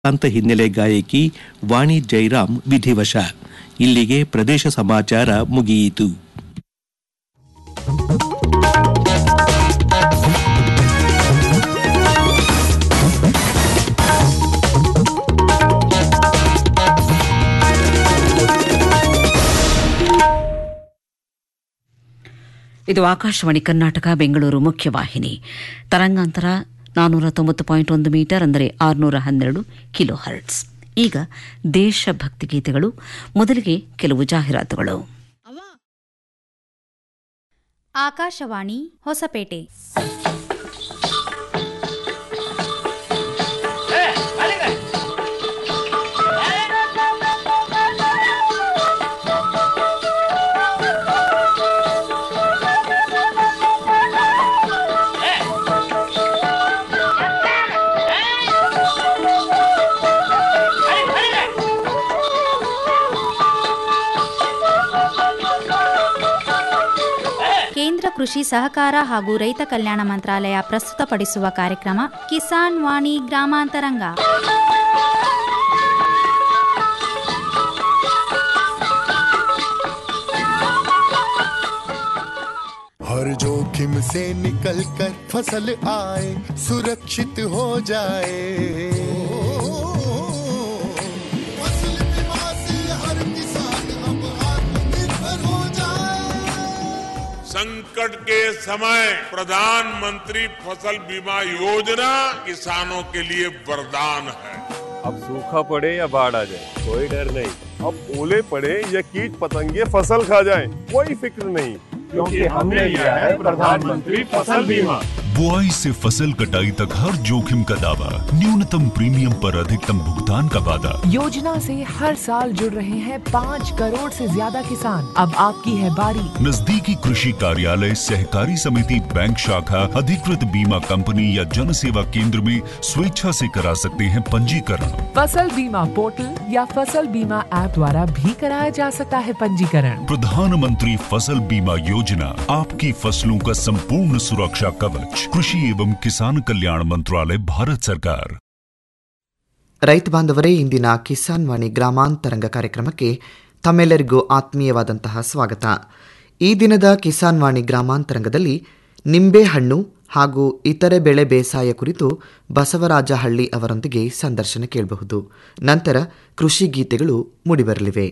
ಅಂತ ಹಿನ್ನೆಲೆ ಗಾಯಕಿ ವಾಣಿ ಜೈರಾಮ್ ವಿಧಿವಶ ಇಲ್ಲಿಗೆ ಪ್ರದೇಶ ಸಮಾಚಾರ ಮುಗಿಯಿತು ಇದು ಆಕಾಶವಾಣಿ ಕರ್ನಾಟಕ ಬೆಂಗಳೂರು ಮುಖ್ಯವಾಹಿನಿ ತರಂಗಾಂತರ ನಾನ್ನೂರ ತೊಂಬತ್ತು ಪಾಯಿಂಟ್ ಒಂದು ಮೀಟರ್ ಅಂದರೆ ಆರುನೂರ ಹನ್ನೆರಡು ಕಿಲೋ ಹರ್ಟ್ಸ್ ಈಗ ದೇಶಭಕ್ತಿ ಗೀತೆಗಳು ಮೊದಲಿಗೆ ಕೆಲವು ಜಾಹೀರಾತುಗಳು ಆಕಾಶವಾಣಿ ಹೊಸಪೇಟೆ ಕೇಂದ್ರ ಕೃಷಿ ಸಹಕಾರ ಹಾಗೂ ರೈತ ಕಲ್ಯಾಣ ಮಂತ್ರಾಲಯ ಪ್ರಸ್ತುತಪಡಿಸುವ ಕಾರ್ಯಕ್ರಮ ಕಿಸಾನ್ ವಾಣಿ ಗ್ರಾಮಾಂತರಂಗ हर जोखिम से निकल कर फसल आए सुरक्षित हो जाए फसल बीमा से हर किसान अब आत्मनिर्भर हो जाए संकट के समय प्रधानमंत्री फसल बीमा योजना किसानों के लिए वरदान है अब सूखा पड़े या बाढ़ आ जाए कोई डर नहीं अब ओले पड़े या कीट पतंगे फसल खा जाए कोई फिक्र नहीं क्योंकि हमने लिया है प्रधानमंत्री फसल बीमा बुआई से फसल कटाई तक हर जोखिम का दावा न्यूनतम प्रीमियम पर अधिकतम भुगतान का वादा योजना से हर साल जुड़ रहे हैं पाँच करोड़ से ज्यादा किसान अब आपकी है बारी नजदीकी कृषि कार्यालय सहकारी समिति बैंक शाखा अधिकृत बीमा कंपनी या जन सेवा केंद्र में स्वेच्छा से करा सकते हैं पंजीकरण फसल बीमा पोर्टल या फसल बीमा ऐप द्वारा भी कराया जा सकता है पंजीकरण प्रधानमंत्री फसल बीमा योजना आपकी फसलों का संपूर्ण सुरक्षा कवच कृषि एवं किसान कल्याण मंत्रालय भारत सरकार ರೈತ ಬಾಂಧವರೇ ಇಂದಿನ ಕಿಸಾನ್ ವಾಣಿ ಗ್ರಾಮಾಂತರಂಗ ಕಾರ್ಯಕ್ರಮಕ್ಕೆ ತಮ್ಮೆಲ್ಲರಿಗೂ ಆತ್ಮೀಯವಾದಂತಹ ಸ್ವಾಗತ ಈ ದಿನದ ಕಿಸಾನ್ ವಾಣಿ ಗ್ರಾಮಾಂತರಂಗದಲ್ಲಿ ನಿಂಬೆಹಣ್ಣು ಹಾಗೂ ಇತರೆ ಬೆಳೆ ಬೇಸಾಯ ಕುರಿತು ಬಸವರಾಜ ಹಳ್ಳಿ ಅವರೊಂದಿಗೆ ಸಂದರ್ಶನ ಕೇಳಬಹುದು ನಂತರ ಕೃಷಿ ಗೀತೆಗಳು ಮೂಡಿಬರಲಿವೆ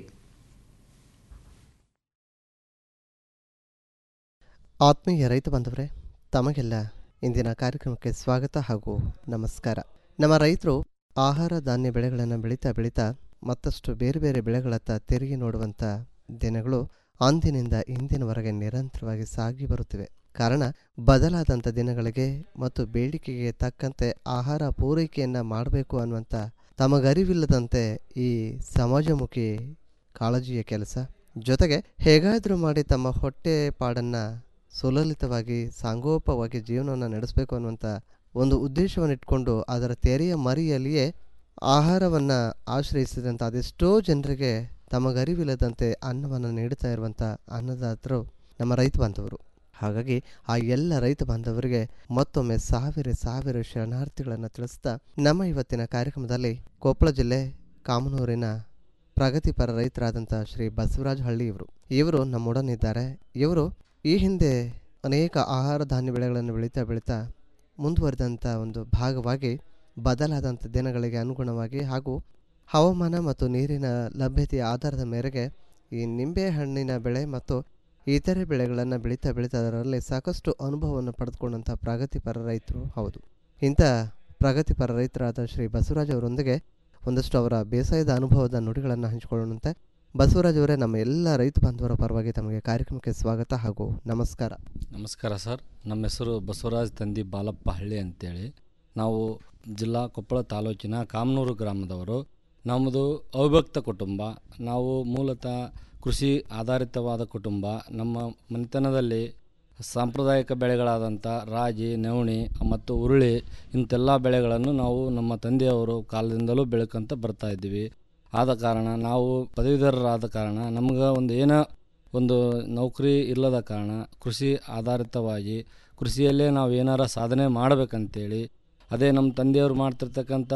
ಆತ್ಮೀಯ ರೈತ ಬಾಂಧವರೇ ತಮಗೆಲ್ಲ ಇಂದಿನ ಕಾರ್ಯಕ್ರಮಕ್ಕೆ ಸ್ವಾಗತ ಹಾಗೂ ನಮಸ್ಕಾರ ನಮ್ಮ ರೈತರು ಆಹಾರ ಧಾನ್ಯ ಬೆಳೆಗಳನ್ನು ಬೆಳೀತಾ ಬೆಳೀತಾ ಮತ್ತಷ್ಟು ಬೇರೆ ಬೇರೆ ಬೆಳೆಗಳತ್ತ ತಿರುಗಿ ನೋಡುವಂಥ ದಿನಗಳು ಅಂದಿನಿಂದ ಇಂದಿನವರೆಗೆ ನಿರಂತರವಾಗಿ ಸಾಗಿ ಬರುತ್ತಿವೆ ಕಾರಣ ಬದಲಾದಂಥ ದಿನಗಳಿಗೆ ಮತ್ತು ಬೇಡಿಕೆಗೆ ತಕ್ಕಂತೆ ಆಹಾರ ಪೂರೈಕೆಯನ್ನು ಮಾಡಬೇಕು ಅನ್ನುವಂಥ ತಮಗರಿವಿಲ್ಲದಂತೆ ಈ ಸಮಾಜಮುಖಿ ಕಾಳಜಿಯ ಕೆಲಸ ಜೊತೆಗೆ ಹೇಗಾದರೂ ಮಾಡಿ ತಮ್ಮ ಹೊಟ್ಟೆ ಪಾಡನ್ನು ಸುಲಲಿತವಾಗಿ ಸಾಂಗೋಪವಾಗಿ ಜೀವನವನ್ನು ನಡೆಸಬೇಕು ಅನ್ನುವಂಥ ಒಂದು ಉದ್ದೇಶವನ್ನು ಇಟ್ಕೊಂಡು ಅದರ ತೆರೆಯ ಮರಿಯಲ್ಲಿಯೇ ಆಹಾರವನ್ನು ಆಶ್ರಯಿಸಿದಂಥ ಅದೆಷ್ಟೋ ಜನರಿಗೆ ತಮಗರಿವಿಲ್ಲದಂತೆ ಅನ್ನವನ್ನು ನೀಡುತ್ತಾ ಇರುವಂಥ ಅನ್ನದಾತರು ನಮ್ಮ ರೈತ ಬಾಂಧವರು ಹಾಗಾಗಿ ಆ ಎಲ್ಲ ರೈತ ಬಾಂಧವರಿಗೆ ಮತ್ತೊಮ್ಮೆ ಸಾವಿರ ಸಾವಿರ ಶರಣಾರ್ಥಿಗಳನ್ನು ತಿಳಿಸ್ತಾ ನಮ್ಮ ಇವತ್ತಿನ ಕಾರ್ಯಕ್ರಮದಲ್ಲಿ ಕೊಪ್ಪಳ ಜಿಲ್ಲೆ ಕಾಮನೂರಿನ ಪ್ರಗತಿಪರ ರೈತರಾದಂಥ ಶ್ರೀ ಬಸವರಾಜ ಹಳ್ಳಿ ಇವರು ಇವರು ನಮ್ಮೊಡನಿದ್ದಾರೆ ಇವರು ಈ ಹಿಂದೆ ಅನೇಕ ಆಹಾರ ಧಾನ್ಯ ಬೆಳೆಗಳನ್ನು ಬೆಳೀತಾ ಬೆಳೀತಾ ಮುಂದುವರೆದಂಥ ಒಂದು ಭಾಗವಾಗಿ ಬದಲಾದಂಥ ದಿನಗಳಿಗೆ ಅನುಗುಣವಾಗಿ ಹಾಗೂ ಹವಾಮಾನ ಮತ್ತು ನೀರಿನ ಲಭ್ಯತೆಯ ಆಧಾರದ ಮೇರೆಗೆ ಈ ನಿಂಬೆ ಹಣ್ಣಿನ ಬೆಳೆ ಮತ್ತು ಇತರೆ ಬೆಳೆಗಳನ್ನು ಬೆಳೀತಾ ಬೆಳೀತಾ ಅದರಲ್ಲಿ ಸಾಕಷ್ಟು ಅನುಭವವನ್ನು ಪಡೆದುಕೊಂಡಂಥ ಪ್ರಗತಿಪರ ರೈತರು ಹೌದು ಇಂಥ ಪ್ರಗತಿಪರ ರೈತರಾದ ಶ್ರೀ ಬಸವರಾಜ್ ಅವರೊಂದಿಗೆ ಒಂದಷ್ಟು ಅವರ ಬೇಸಾಯದ ಅನುಭವದ ನುಡಿಗಳನ್ನು ಹಂಚಿಕೊಳ್ಳುವಂತೆ ಬಸವರಾಜ್ ಅವರೇ ನಮ್ಮ ಎಲ್ಲ ರೈತ ಬಾಂಧವರ ಪರವಾಗಿ ತಮಗೆ ಕಾರ್ಯಕ್ರಮಕ್ಕೆ ಸ್ವಾಗತ ಹಾಗೂ ನಮಸ್ಕಾರ ನಮಸ್ಕಾರ ಸರ್ ನಮ್ಮ ಹೆಸರು ಬಸವರಾಜ್ ತಂದಿ ಬಾಲಪ್ಪ ಹಳ್ಳಿ ಅಂತೇಳಿ ನಾವು ಜಿಲ್ಲಾ ಕೊಪ್ಪಳ ತಾಲೂಕಿನ ಕಾಮನೂರು ಗ್ರಾಮದವರು ನಮ್ಮದು ಅವಿಭಕ್ತ ಕುಟುಂಬ ನಾವು ಮೂಲತಃ ಕೃಷಿ ಆಧಾರಿತವಾದ ಕುಟುಂಬ ನಮ್ಮ ಮನೆತನದಲ್ಲಿ ಸಾಂಪ್ರದಾಯಿಕ ಬೆಳೆಗಳಾದಂಥ ರಾಗಿ ನವಣಿ ಮತ್ತು ಉರುಳಿ ಇಂಥೆಲ್ಲ ಬೆಳೆಗಳನ್ನು ನಾವು ನಮ್ಮ ತಂದೆಯವರು ಕಾಲದಿಂದಲೂ ಬೆಳ್ಕೊಂತ ಬರ್ತಾ ಇದ್ದೀವಿ ಆದ ಕಾರಣ ನಾವು ಪದವೀಧರರಾದ ಕಾರಣ ನಮ್ಗೆ ಒಂದು ಏನೋ ಒಂದು ನೌಕರಿ ಇಲ್ಲದ ಕಾರಣ ಕೃಷಿ ಆಧಾರಿತವಾಗಿ ಕೃಷಿಯಲ್ಲೇ ನಾವು ಏನಾರ ಸಾಧನೆ ಮಾಡಬೇಕಂತೇಳಿ ಅದೇ ನಮ್ಮ ತಂದೆಯವರು ಮಾಡ್ತಿರ್ತಕ್ಕಂಥ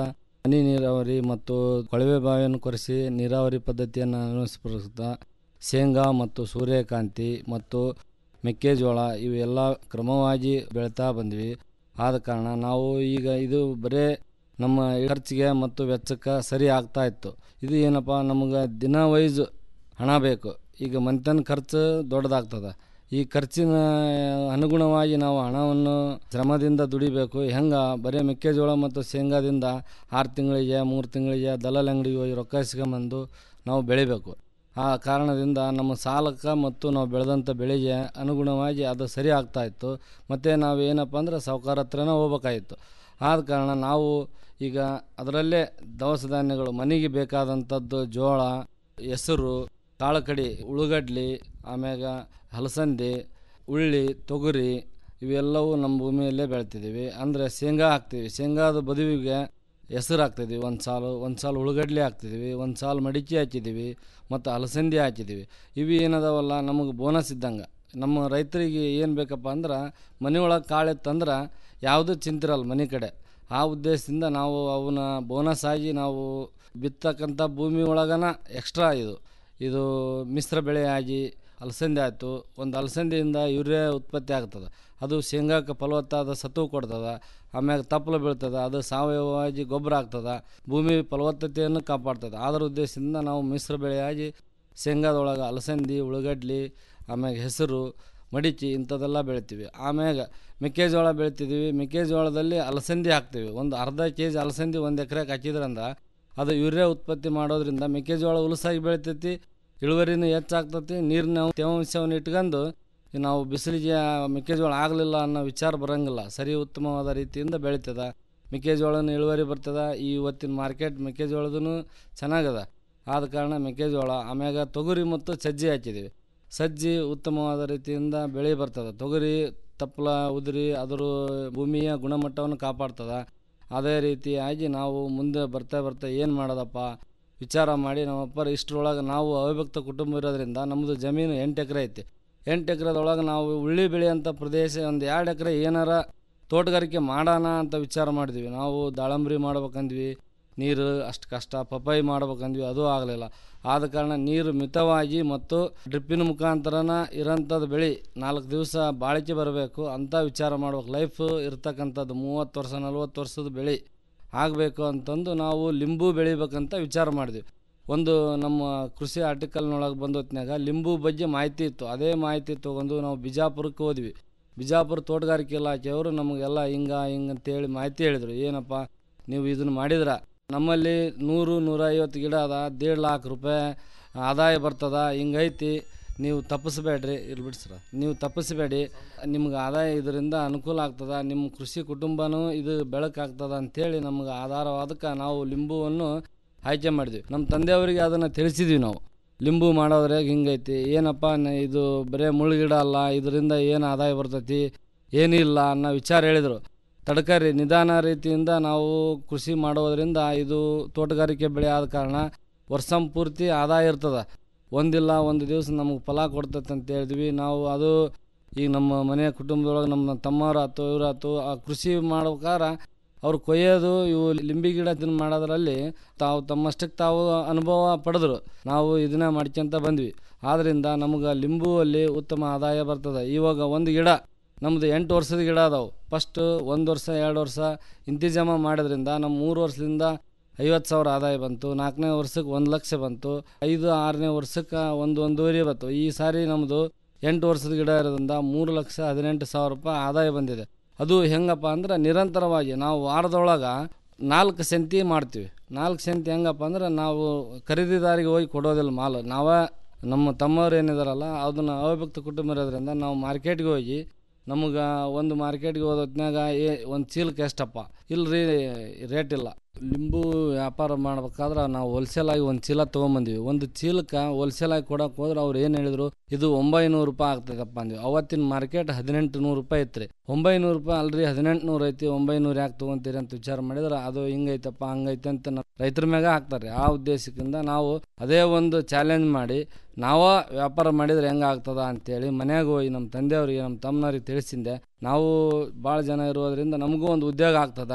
ಹನಿ ನೀರಾವರಿ ಮತ್ತು ಕೊಳವೆ ಬಾವಿಯನ್ನು ಕೊರೆಸಿ ನೀರಾವರಿ ಪದ್ಧತಿಯನ್ನು ಅನುಸರಿಸುತ್ತಾ ಶೇಂಗಾ ಮತ್ತು ಸೂರ್ಯಕಾಂತಿ ಮತ್ತು ಮೆಕ್ಕೆಜೋಳ ಇವೆಲ್ಲ ಕ್ರಮವಾಗಿ ಬೆಳೀತಾ ಬಂದ್ವಿ ಆದ ಕಾರಣ ನಾವು ಈಗ ಇದು ಬರೇ ನಮ್ಮ ಖರ್ಚಿಗೆ ಮತ್ತು ವೆಚ್ಚಕ್ಕೆ ಸರಿ ಆಗ್ತಾ ಇತ್ತು ಇದು ಏನಪ್ಪ ನಮಗೆ ದಿನ ವೈಸ್ ಹಣ ಬೇಕು ಈಗ ಮಂತನ ಖರ್ಚು ದೊಡ್ಡದಾಗ್ತದೆ ಈ ಖರ್ಚಿನ ಅನುಗುಣವಾಗಿ ನಾವು ಹಣವನ್ನು ಶ್ರಮದಿಂದ ದುಡಿಬೇಕು ಹೆಂಗೆ ಬರೀ ಮೆಕ್ಕೆಜೋಳ ಮತ್ತು ಶೇಂಗಾದಿಂದ ಆರು ತಿಂಗಳಿಗೆ ಮೂರು ತಿಂಗಳಿಗೆ ದಲಾಲ್ ಅಂಗಡಿಗೆ ಹೋಗಿ ರೊಕ್ಕ ಇಸ್ಕೊಂಬಂದು ನಾವು ಬೆಳಿಬೇಕು ಆ ಕಾರಣದಿಂದ ನಮ್ಮ ಸಾಲಕ್ಕೆ ಮತ್ತು ನಾವು ಬೆಳೆದಂಥ ಬೆಳೆಗೆ ಅನುಗುಣವಾಗಿ ಅದು ಸರಿ ಆಗ್ತಾ ಇತ್ತು ಮತ್ತು ನಾವು ಏನಪ್ಪ ಅಂದ್ರೆ ಸಾವ್ಕಾರ ಹತ್ರನೇ ಹೋಗ್ಬೇಕಾಗಿತ್ತು ಆದ ಕಾರಣ ನಾವು ಈಗ ಅದರಲ್ಲೇ ದವಸ ಧಾನ್ಯಗಳು ಮನೆಗೆ ಬೇಕಾದಂಥದ್ದು ಜೋಳ ಹೆಸರು ಕಾಳುಕಡಿ ಉಳ್ಳಗಡ್ಲಿ ಆಮ್ಯಾಗ ಹಲಸಂದೆ ಉಳ್ಳಿ ತೊಗರಿ ಇವೆಲ್ಲವೂ ನಮ್ಮ ಭೂಮಿಯಲ್ಲೇ ಬೆಳ್ತಿದ್ದೀವಿ ಅಂದರೆ ಶೇಂಗಾ ಹಾಕ್ತೀವಿ ಶೇಂಗಾದ ಬದುವಿಗೆ ಹೆಸರು ಹಾಕ್ತಿದ್ದೀವಿ ಒಂದು ಸಾಲು ಒಂದು ಸಾಲು ಉಳ್ಳಗಡ್ಲಿ ಹಾಕ್ತಿದ್ದೀವಿ ಒಂದು ಸಾಲು ಮಡಿಕೆ ಹಾಕಿದ್ದೀವಿ ಮತ್ತು ಅಲಸಂದಿ ಹಾಕಿದ್ದೀವಿ ಇವು ಏನದಾವಲ್ಲ ನಮಗೆ ಬೋನಸ್ ಇದ್ದಂಗೆ ನಮ್ಮ ರೈತರಿಗೆ ಏನು ಬೇಕಪ್ಪ ಅಂದ್ರೆ ಮನೆಯೊಳಗೆ ಕಾಳಿತ್ತಂದ್ರೆ ಯಾವುದೂ ಚಿಂತಿರಲ್ಲ ಮನೆ ಕಡೆ ಆ ಉದ್ದೇಶದಿಂದ ನಾವು ಅವನ್ನ ಬೋನಸ್ ಆಗಿ ನಾವು ಬಿತ್ತಕ್ಕಂಥ ಭೂಮಿ ಒಳಗನ ಎಕ್ಸ್ಟ್ರಾ ಇದು ಇದು ಮಿಶ್ರ ಬೆಳೆ ಆಗಿ ಅಲಸಂದೆ ಆಯಿತು ಒಂದು ಅಲಸಂದೆಯಿಂದ ಯೂರಿಯಾ ಉತ್ಪತ್ತಿ ಆಗ್ತದೆ ಅದು ಶೇಂಗಾಕ್ಕೆ ಫಲವತ್ತಾದ ಸತ್ವ ಕೊಡ್ತದೆ ಆಮ್ಯಾಗ ತಪ್ಪಲು ಬೀಳ್ತದೆ ಅದು ಸಾವಯವವಾಗಿ ಗೊಬ್ಬರ ಆಗ್ತದೆ ಭೂಮಿ ಫಲವತ್ತತೆಯನ್ನು ಕಾಪಾಡ್ತದೆ ಅದರ ಉದ್ದೇಶದಿಂದ ನಾವು ಮಿಶ್ರ ಬೆಳೆಯಾಗಿ ಶೇಂಗಾದೊಳಗೆ ಅಲಸಂದಿ ಉಳ್ಳಗಡ್ಲಿ ಆಮ್ಯಾಗ ಹೆಸರು ಮಡಿಕೆ ಇಂಥದ್ದೆಲ್ಲ ಬೆಳಿತೀವಿ ಆಮ್ಯಾಗ ಮೆಕ್ಕೆಜೋಳ ಬೆಳಿತಿದ್ದೀವಿ ಮೆಕ್ಕೆಜೋಳದಲ್ಲಿ ಅಲಸಂದಿ ಹಾಕ್ತೀವಿ ಒಂದು ಅರ್ಧ ಕೆ ಜಿ ಅಲಸಂದಿ ಒಂದು ಎಕರೆಗೆ ಹಾಕಿದ್ರಿಂದ ಅದು ಯೂರಿಯಾ ಉತ್ಪತ್ತಿ ಮಾಡೋದ್ರಿಂದ ಮೆಕ್ಕೆಜೋಳ ಉಲಸಾಗಿ ಬೆಳಿತೈತಿ ಇಳುವರಿನೂ ಹೆಚ್ಚಾಗ್ತೈತಿ ನೀರಿನ ತೇವಾಂಶವನ್ನು ಇಟ್ಕೊಂಡು ನಾವು ಬಿಸಿಲಿಗೆ ಮೆಕ್ಕೆಜೋಳ ಆಗಲಿಲ್ಲ ಅನ್ನೋ ವಿಚಾರ ಬರೋಂಗಿಲ್ಲ ಸರಿ ಉತ್ತಮವಾದ ರೀತಿಯಿಂದ ಬೆಳೀತದ ಮೆಕ್ಕೆಜೋಳನ ಇಳುವರಿ ಬರ್ತದೆ ಈ ಇವತ್ತಿನ ಮಾರ್ಕೆಟ್ ಮೆಕ್ಕೆಜೋಳದೂ ಚೆನ್ನಾಗದ ಆದ ಕಾರಣ ಮೆಕ್ಕೆಜೋಳ ಆಮ್ಯಾಗ ತೊಗರಿ ಮತ್ತು ಸಜ್ಜಿ ಹಾಕಿದ್ದೀವಿ ಸಜ್ಜಿ ಉತ್ತಮವಾದ ರೀತಿಯಿಂದ ಬೆಳೆ ಬರ್ತದೆ ತೊಗರಿ ತಪ್ಪಲ ಉದುರಿ ಅದರ ಭೂಮಿಯ ಗುಣಮಟ್ಟವನ್ನು ಕಾಪಾಡ್ತದೆ ಅದೇ ರೀತಿಯಾಗಿ ನಾವು ಮುಂದೆ ಬರ್ತಾ ಬರ್ತಾ ಏನು ಮಾಡೋದಪ್ಪ ವಿಚಾರ ಮಾಡಿ ನಮ್ಮಪ್ಪರು ಇಷ್ಟರೊಳಗೆ ನಾವು ಅವಿಭಕ್ತ ಕುಟುಂಬ ಇರೋದ್ರಿಂದ ನಮ್ಮದು ಜಮೀನು ಎಂಟು ಎಕರೆ ಐತಿ ಎಂಟು ಎಕರೆದೊಳಗೆ ನಾವು ಉಳ್ಳಿ ಬೆಳೆಯಂಥ ಪ್ರದೇಶ ಒಂದು ಎರಡು ಎಕರೆ ಏನಾರ ತೋಟಗಾರಿಕೆ ಮಾಡೋಣ ಅಂತ ವಿಚಾರ ಮಾಡಿದ್ವಿ ನಾವು ದಾಳಂಬ್ರಿ ಮಾಡ್ಬೇಕಂದ್ವಿ ನೀರು ಅಷ್ಟು ಕಷ್ಟ ಪಪ್ಪಾಯಿ ಮಾಡ್ಬೇಕಂದ್ವಿ ಅದು ಆಗಲಿಲ್ಲ ಆದ ಕಾರಣ ನೀರು ಮಿತವಾಗಿ ಮತ್ತು ಡ್ರಿಪ್ಪಿನ ಮುಖಾಂತರನ ಇರೋಂಥದ್ದು ಬೆಳೆ ನಾಲ್ಕು ದಿವಸ ಬಾಳಿಕೆ ಬರಬೇಕು ಅಂತ ವಿಚಾರ ಮಾಡ್ಬೇಕು ಲೈಫ್ ಇರ್ತಕ್ಕಂಥದ್ದು ಮೂವತ್ತು ವರ್ಷ ನಲ್ವತ್ತು ವರ್ಷದ ಬೆಳೆ ಆಗಬೇಕು ಅಂತಂದು ನಾವು ಲಿಂಬು ಬೆಳಿಬೇಕಂತ ವಿಚಾರ ಮಾಡಿದ್ವಿ ಒಂದು ನಮ್ಮ ಕೃಷಿ ಆರ್ಟಿಕಲ್ನೊಳಗೆ ಬಂದ ಹೊತ್ನ್ಯಾಗ ಲಿಂಬು ಬಗ್ಗೆ ಮಾಹಿತಿ ಇತ್ತು ಅದೇ ಮಾಹಿತಿ ತೊಗೊಂಡು ನಾವು ಬಿಜಾಪುರಕ್ಕೆ ಹೋದ್ವಿ ಬಿಜಾಪುರ ತೋಟಗಾರಿಕೆ ಇಲಾಖೆಯವರು ನಮಗೆಲ್ಲ ಹಿಂಗ ಹಿಂಗೆ ಅಂತೇಳಿ ಮಾಹಿತಿ ಹೇಳಿದರು ಏನಪ್ಪ ನೀವು ಇದನ್ನು ಮಾಡಿದ್ರೆ ನಮ್ಮಲ್ಲಿ ನೂರು ನೂರೈವತ್ತು ಗಿಡ ಅದ ದೇಡ್ ಲಾಖ ರೂಪಾಯಿ ಆದಾಯ ಬರ್ತದ ಹಿಂಗೈತಿ ನೀವು ತಪ್ಪಿಸ್ಬೇಡ್ರಿ ಇಲ್ಲಿ ಬಿಡ್ಸ್ರ ನೀವು ತಪ್ಪಿಸ್ಬೇಡಿ ನಿಮ್ಗೆ ಆದಾಯ ಇದರಿಂದ ಅನುಕೂಲ ಆಗ್ತದ ನಿಮ್ಮ ಕೃಷಿ ಕುಟುಂಬನೂ ಇದು ಬೆಳಕಾಗ್ತದ ಅಂಥೇಳಿ ನಮ್ಗೆ ಆಧಾರವಾದಕ್ಕೆ ನಾವು ಲಿಂಬುವನ್ನು ಆಯ್ಕೆ ಮಾಡಿದ್ವಿ ನಮ್ಮ ತಂದೆಯವರಿಗೆ ಅದನ್ನು ತಿಳಿಸಿದ್ವಿ ನಾವು ಲಿಂಬು ಮಾಡೋದ್ರಾಗ ಹಿಂಗೈತಿ ಏನಪ್ಪ ನ- ಇದು ಬರೇ ಮುಳ್ಳುಗಿಡ ಅಲ್ಲ ಇದರಿಂದ ಏನು ಆದಾಯ ಬರ್ತೈತಿ ಏನಿಲ್ಲ ಅನ್ನೋ ವಿಚಾರ ಹೇಳಿದರು ತಡಕರಿ ನಿಧಾನ ರೀತಿಯಿಂದ ನಾವು ಕೃಷಿ ಮಾಡೋದ್ರಿಂದ ಇದು ತೋಟಗಾರಿಕೆ ಬೆಳೆ ಆದ ಕಾರಣ ವರ್ಷಂ ಪೂರ್ತಿ ಆದಾಯ ಇರ್ತದೆ ಒಂದಿಲ್ಲ ಒಂದು ದಿವಸ ನಮಗೆ ಫಲ ಕೊಡ್ತೈತೆ ಅಂತ ಹೇಳಿದ್ವಿ ನಾವು ಅದು ಈಗ ನಮ್ಮ ಮನೆಯ ಕುಟುಂಬದೊಳಗೆ ನಮ್ಮ ತಮ್ಮವ್ರು ಆಯ್ತು ಇವ್ರು ಆಯ್ತು ಆ ಕೃಷಿ ಮಾಡ್ಬೇಕಾರೆ ಅವ್ರು ಕೊಯ್ಯೋದು ಇವು ಲಿಂಬಿ ಗಿಡ ತಿನ್ ಮಾಡೋದ್ರಲ್ಲಿ ತಾವು ತಮ್ಮಷ್ಟಕ್ಕೆ ತಾವು ಅನುಭವ ಪಡೆದ್ರು ನಾವು ಇದನ್ನ ಮಾಡ್ಕೊಂತ ಬಂದ್ವಿ ಆದ್ದರಿಂದ ನಮಗೆ ಲಿಂಬುವಲ್ಲಿ ಉತ್ತಮ ಆದಾಯ ಬರ್ತದೆ ಇವಾಗ ಒಂದು ಗಿಡ ನಮ್ಮದು ಎಂಟು ವರ್ಷದ ಗಿಡ ಅದಾವೆ ಫಸ್ಟ್ ಒಂದು ವರ್ಷ ಎರಡು ವರ್ಷ ಇಂತಿಜಾಮ ಮಾಡೋದ್ರಿಂದ ನಮ್ಮ ಮೂರು ವರ್ಷದಿಂದ ಐವತ್ತು ಸಾವಿರ ಆದಾಯ ಬಂತು ನಾಲ್ಕನೇ ವರ್ಷಕ್ಕೆ ಒಂದು ಲಕ್ಷ ಬಂತು ಐದು ಆರನೇ ವರ್ಷಕ್ಕೆ ಒಂದು ಒಂದೂವರೆ ಬಂತು ಈ ಸಾರಿ ನಮ್ಮದು ಎಂಟು ವರ್ಷದ ಗಿಡ ಇರೋದ್ರಿಂದ ಮೂರು ಲಕ್ಷ ಹದಿನೆಂಟು ಸಾವಿರ ರೂಪಾಯಿ ಆದಾಯ ಬಂದಿದೆ ಅದು ಹೆಂಗಪ್ಪ ಅಂದ್ರೆ ನಿರಂತರವಾಗಿ ನಾವು ವಾರದೊಳಗೆ ನಾಲ್ಕು ಸಂತಿ ಮಾಡ್ತೀವಿ ನಾಲ್ಕು ಸಂತಿ ಹೆಂಗಪ್ಪ ಅಂದ್ರೆ ನಾವು ಖರೀದಿದಾರಿಗೆ ಹೋಗಿ ಕೊಡೋದಿಲ್ಲ ಮಾಲು ನಾವೇ ನಮ್ಮ ತಮ್ಮವ್ರು ಏನಿದಾರಲ್ಲ ಅದನ್ನು ಅವಿಭಕ್ತ ಕುಟುಂಬ ಇರೋದ್ರಿಂದ ನಾವು ಮಾರ್ಕೆಟ್ಗೆ ಹೋಗಿ ನಮಗೆ ಒಂದು ಮಾರ್ಕೆಟ್ಗೆ ಹೋದ ಹೊತ್ನ್ಯಾಗ ಏ ಒಂದು ಚೀಲಕ್ಕೆ ಎಷ್ಟಪ್ಪ ಇಲ್ರಿ ರೇಟ್ ಇಲ್ಲ ಲಿಂಬು ವ್ಯಾಪಾರ ಮಾಡ್ಬೇಕಾದ್ರೆ ನಾವು ಹೋಲ್ಸೇಲ್ ಆಗಿ ಒಂದು ಚೀಲ ತೊಗೊಂಬಂದ್ವಿ ಒಂದು ಚೀಲಕ್ಕೆ ಹೋಲ್ಸೇಲ್ ಆಗಿ ಕೊಡಕ್ಕೆ ಹೋದ್ರೆ ಅವ್ರು ಏನು ಹೇಳಿದ್ರು ಇದು ಒಂಬೈನೂರು ರೂಪಾಯಿ ಆಗ್ತದಪ್ಪ ಅಂದ್ವಿ ಅವತ್ತಿನ ಮಾರ್ಕೆಟ್ ಹದಿನೆಂಟು ನೂರು ರೂಪಾಯಿ ಐತ್ರಿ ಒಂಬೈನೂರು ರೂಪಾಯಿ ಅಲ್ರಿ ಹದಿನೆಂಟು ನೂರು ಐತಿ ಒಂಬೈನೂರು ಯಾಕೆ ತೊಗೊಂತೀರಿ ಅಂತ ವಿಚಾರ ಮಾಡಿದ್ರೆ ಅದು ಹಿಂಗೈತಪ್ಪ ಹಂಗೈತೆ ಅಂತ ನಾವು ರೈತರ ಮ್ಯಾಗ ಹಾಕ್ತಾರೆ ಆ ಉದ್ದೇಶಕ್ಕಿಂದ ನಾವು ಅದೇ ಒಂದು ಚಾಲೆಂಜ್ ಮಾಡಿ ನಾವ ವ್ಯಾಪಾರ ಮಾಡಿದ್ರೆ ಹೆಂಗೆ ಆಗ್ತದ ಅಂತೇಳಿ ಮನ್ಯಾಗ ಹೋಗಿ ನಮ್ಮ ತಂದೆಯವ್ರಿಗೆ ನಮ್ಮ ತಮ್ಮನವ್ರಿಗೆ ತಿಳಿಸಿದ್ದೆ ನಾವು ಭಾಳ ಜನ ಇರೋದ್ರಿಂದ ನಮಗೂ ಒಂದು ಉದ್ಯೋಗ ಆಗ್ತದ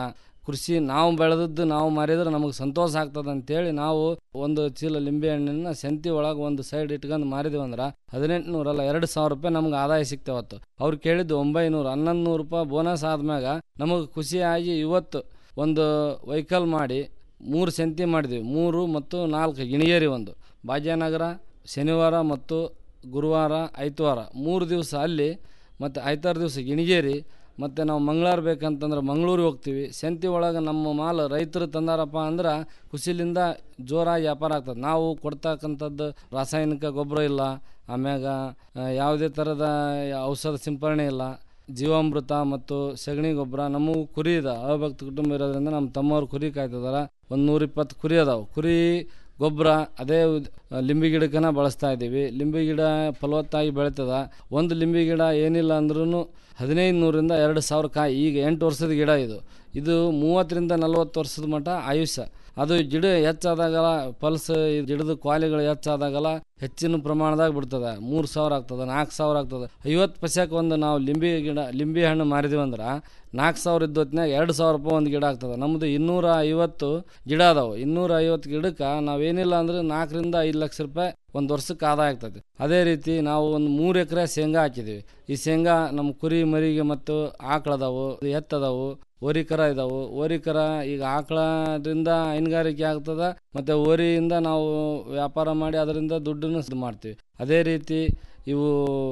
ಕೃಷಿ ನಾವು ಬೆಳೆದದ್ದು ನಾವು ಮಾರಿದ್ರೆ ನಮಗೆ ಸಂತೋಷ ಆಗ್ತದೆ ಅಂತೇಳಿ ನಾವು ಒಂದು ಚೀಲ ಲಿಂಬೆ ಹಣ್ಣಿನ ಸಂತಿ ಒಳಗೆ ಒಂದು ಸೈಡ್ ಇಟ್ಕೊಂಡು ಮಾರಿದ್ವಿ ಅಂದ್ರೆ ಹದಿನೆಂಟು ನೂರಲ್ಲ ಎರಡು ಸಾವಿರ ರೂಪಾಯಿ ನಮ್ಗೆ ಆದಾಯ ಸಿಗ್ತಾವತ್ತು ಅವ್ರು ಕೇಳಿದ್ದು ಒಂಬೈನೂರು ಹನ್ನೊಂದು ನೂರು ರೂಪಾಯಿ ಬೋನಸ್ ಆದ್ಮ್ಯಾಗ ನಮಗೆ ಖುಷಿಯಾಗಿ ಇವತ್ತು ಒಂದು ವೆಹಿಕಲ್ ಮಾಡಿ ಮೂರು ಸಂತಿ ಮಾಡಿದ್ವಿ ಮೂರು ಮತ್ತು ನಾಲ್ಕು ಗಿಣಿಗೇರಿ ಒಂದು ಭಾಗ್ಯನಗರ ಶನಿವಾರ ಮತ್ತು ಗುರುವಾರ ಐತವಾರ ಮೂರು ದಿವಸ ಅಲ್ಲಿ ಮತ್ತು ಐತಾರ ದಿವಸ ಗಿಣಿಗೇರಿ ಮತ್ತು ನಾವು ಮಂಗಳವಾರ ಬೇಕಂತಂದ್ರೆ ಮಂಗಳೂರಿಗೆ ಹೋಗ್ತೀವಿ ಸಂತಿ ಒಳಗೆ ನಮ್ಮ ಮಾಲ್ ರೈತರು ತಂದಾರಪ್ಪ ಅಂದ್ರೆ ಖುಷಿಲಿಂದ ಜೋರಾಗಿ ವ್ಯಾಪಾರ ಆಗ್ತದೆ ನಾವು ಕೊಡ್ತಕ್ಕಂಥದ್ದು ರಾಸಾಯನಿಕ ಗೊಬ್ಬರ ಇಲ್ಲ ಆಮ್ಯಾಗ ಆ, ಯಾವುದೇ ಥರದ ಔಷಧ ಸಿಂಪರಣೆ ಇಲ್ಲ ಜೀವಾಮೃತ ಮತ್ತು ಸಗಣಿ ಗೊಬ್ಬರ ನಮಗೂ ಕುರಿ ಇದೆ ಅಭಕ್ತ ಕುಟುಂಬ ಇರೋದ್ರಿಂದ ನಮ್ಮ ತಮ್ಮವ್ರು ಕುರಿ ಕಾಯ್ತಿದಾರ ಒಂದು ನೂರ ಇಪ್ಪತ್ತು ಕುರಿ ಅದಾವೆ ಕುರಿ ಗೊಬ್ಬರ ಅದೇ ಉದ್- ಲಿಂಬೆ ಗಿಡಕ್ಕನ ಬಳಸ್ತಾ ಇದ್ದೀವಿ ಲಿಂಬೆ ಗಿಡ ಫಲವತ್ತಾಗಿ ಬೆಳೀತದ ಒಂದು ಲಿಂಬೆ ಗಿಡ ಏನಿಲ್ಲ ಅಂದ್ರೂ ಹದಿನೈದು ನೂರಿಂದ ಎರಡು ಸಾವಿರ ಕಾಯಿ ಈಗ ಎಂಟು ವರ್ಷದ ಗಿಡ ಇದು ಇದು ಮೂವತ್ತರಿಂದ ನಲವತ್ತು ವರ್ಷದ ಮಟ್ಟ ಆಯುಷ್ಯ ಅದು ಗಿಡ ಹೆಚ್ಚಾದಾಗಲ್ಲ ಪಲ್ಸ್ ಈ ಗಿಡದ ಕ್ವಾಲಿಗಳು ಹೆಚ್ಚಾದಾಗಲ್ಲ ಹೆಚ್ಚಿನ ಪ್ರಮಾಣದಾಗ ಬಿಡ್ತದೆ ಮೂರು ಸಾವಿರ ಆಗ್ತದೆ ನಾಲ್ಕು ಸಾವಿರ ಆಗ್ತದೆ ಐವತ್ತು ಪೈಸೆಗೆ ಒಂದು ನಾವು ಲಿಂಬೆ ಗಿಡ ಲಿಂಬೆ ಹಣ್ಣು ಮಾರಿದೀವಿ ಅಂದ್ರೆ ನಾಲ್ಕು ಸಾವಿರ ಇದ್ದ ಹೊತ್ನ್ಯಾಗ ಎರಡು ಸಾವಿರ ರೂಪಾಯಿ ಒಂದು ಗಿಡ ಆಗ್ತದೆ ನಮ್ಮದು ಇನ್ನೂರ ಐವತ್ತು ಗಿಡ ಅದಾವೆ ಇನ್ನೂರ ಐವತ್ತು ಗಿಡಕ್ಕೆ ನಾವೇನಿಲ್ಲ ಅಂದ್ರೆ ನಾಲ್ಕರಿಂದ ಐದು ಲಕ್ಷ ರೂಪಾಯಿ ಒಂದು ವರ್ಷಕ್ಕೆ ಆದಾಯ ಆಗ್ತದೆ ಅದೇ ರೀತಿ ನಾವು ಒಂದು ಮೂರು ಎಕರೆ ಶೇಂಗಾ ಹಾಕಿದ್ದೀವಿ ಈ ಶೇಂಗಾ ನಮ್ಮ ಕುರಿ ಮರಿಗೆ ಮತ್ತು ಆಕಳದಾವು ಎತ್ತದಾವು ಓರಿಕರ ಇದಾವು ಓರಿಕರ ಈಗ ಆಕಳದಿಂದ ಹೈನುಗಾರಿಕೆ ಆಗ್ತದ ಮತ್ತು ಓರಿಯಿಂದ ನಾವು ವ್ಯಾಪಾರ ಮಾಡಿ ಅದರಿಂದ ದುಡ್ಡನ್ನು ಇದು ಮಾಡ್ತೀವಿ ಅದೇ ರೀತಿ ಇವು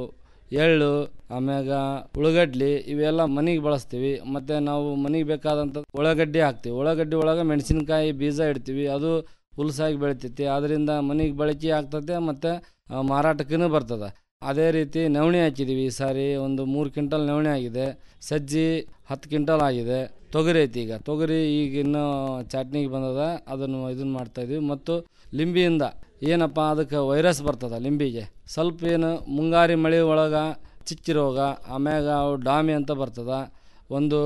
ಎಳ್ಳು ಆಮ್ಯಾಗ ಉಳ್ಳಗಡ್ಲಿ ಇವೆಲ್ಲ ಮನೆಗೆ ಬಳಸ್ತೀವಿ ಮತ್ತು ನಾವು ಮನೆಗೆ ಬೇಕಾದಂಥ ಉಳ್ಳಾಗಡ್ಡಿ ಹಾಕ್ತೀವಿ ಉಳ್ಳಾಗಡ್ಡಿ ಒಳಗೆ ಮೆಣಸಿನ್ಕಾಯಿ ಬೀಜ ಇಡ್ತೀವಿ ಅದು ಹುಲ್ಸಾಗಿ ಬೆಳಿತೈತಿ ಅದರಿಂದ ಮನೆಗೆ ಬಳಕೆ ಆಗ್ತದೆ ಮತ್ತು ಮಾರಾಟಕ್ಕೂ ಬರ್ತದೆ ಅದೇ ರೀತಿ ನವಣೆ ಹಾಕಿದ್ದೀವಿ ಈ ಸಾರಿ ಒಂದು ಮೂರು ಕ್ವಿಂಟಲ್ ನವಣೆ ಆಗಿದೆ ಸಜ್ಜಿ ಹತ್ತು ಕ್ವಿಂಟಲ್ ಆಗಿದೆ ತೊಗರಿ ಐತಿ ಈಗ ತೊಗರಿ ಈಗ ಇನ್ನೂ ಚಟ್ನಿಗೆ ಬಂದದ ಅದನ್ನು ಇದನ್ನು ಮಾಡ್ತಾಯಿದ್ವಿ ಮತ್ತು ಲಿಂಬಿಯಿಂದ ಏನಪ್ಪ ಅದಕ್ಕೆ ವೈರಸ್ ಬರ್ತದೆ ಲಿಂಬಿಗೆ ಸ್ವಲ್ಪ ಏನು ಮುಂಗಾರಿ ಮಳೆ ಒಳಗೆ ಚಿಚ್ಚಿ ರೋಗ ಆಮ್ಯಾಗ ಅವು ಡಾಮಿ ಅಂತ ಬರ್ತದ ಒಂದು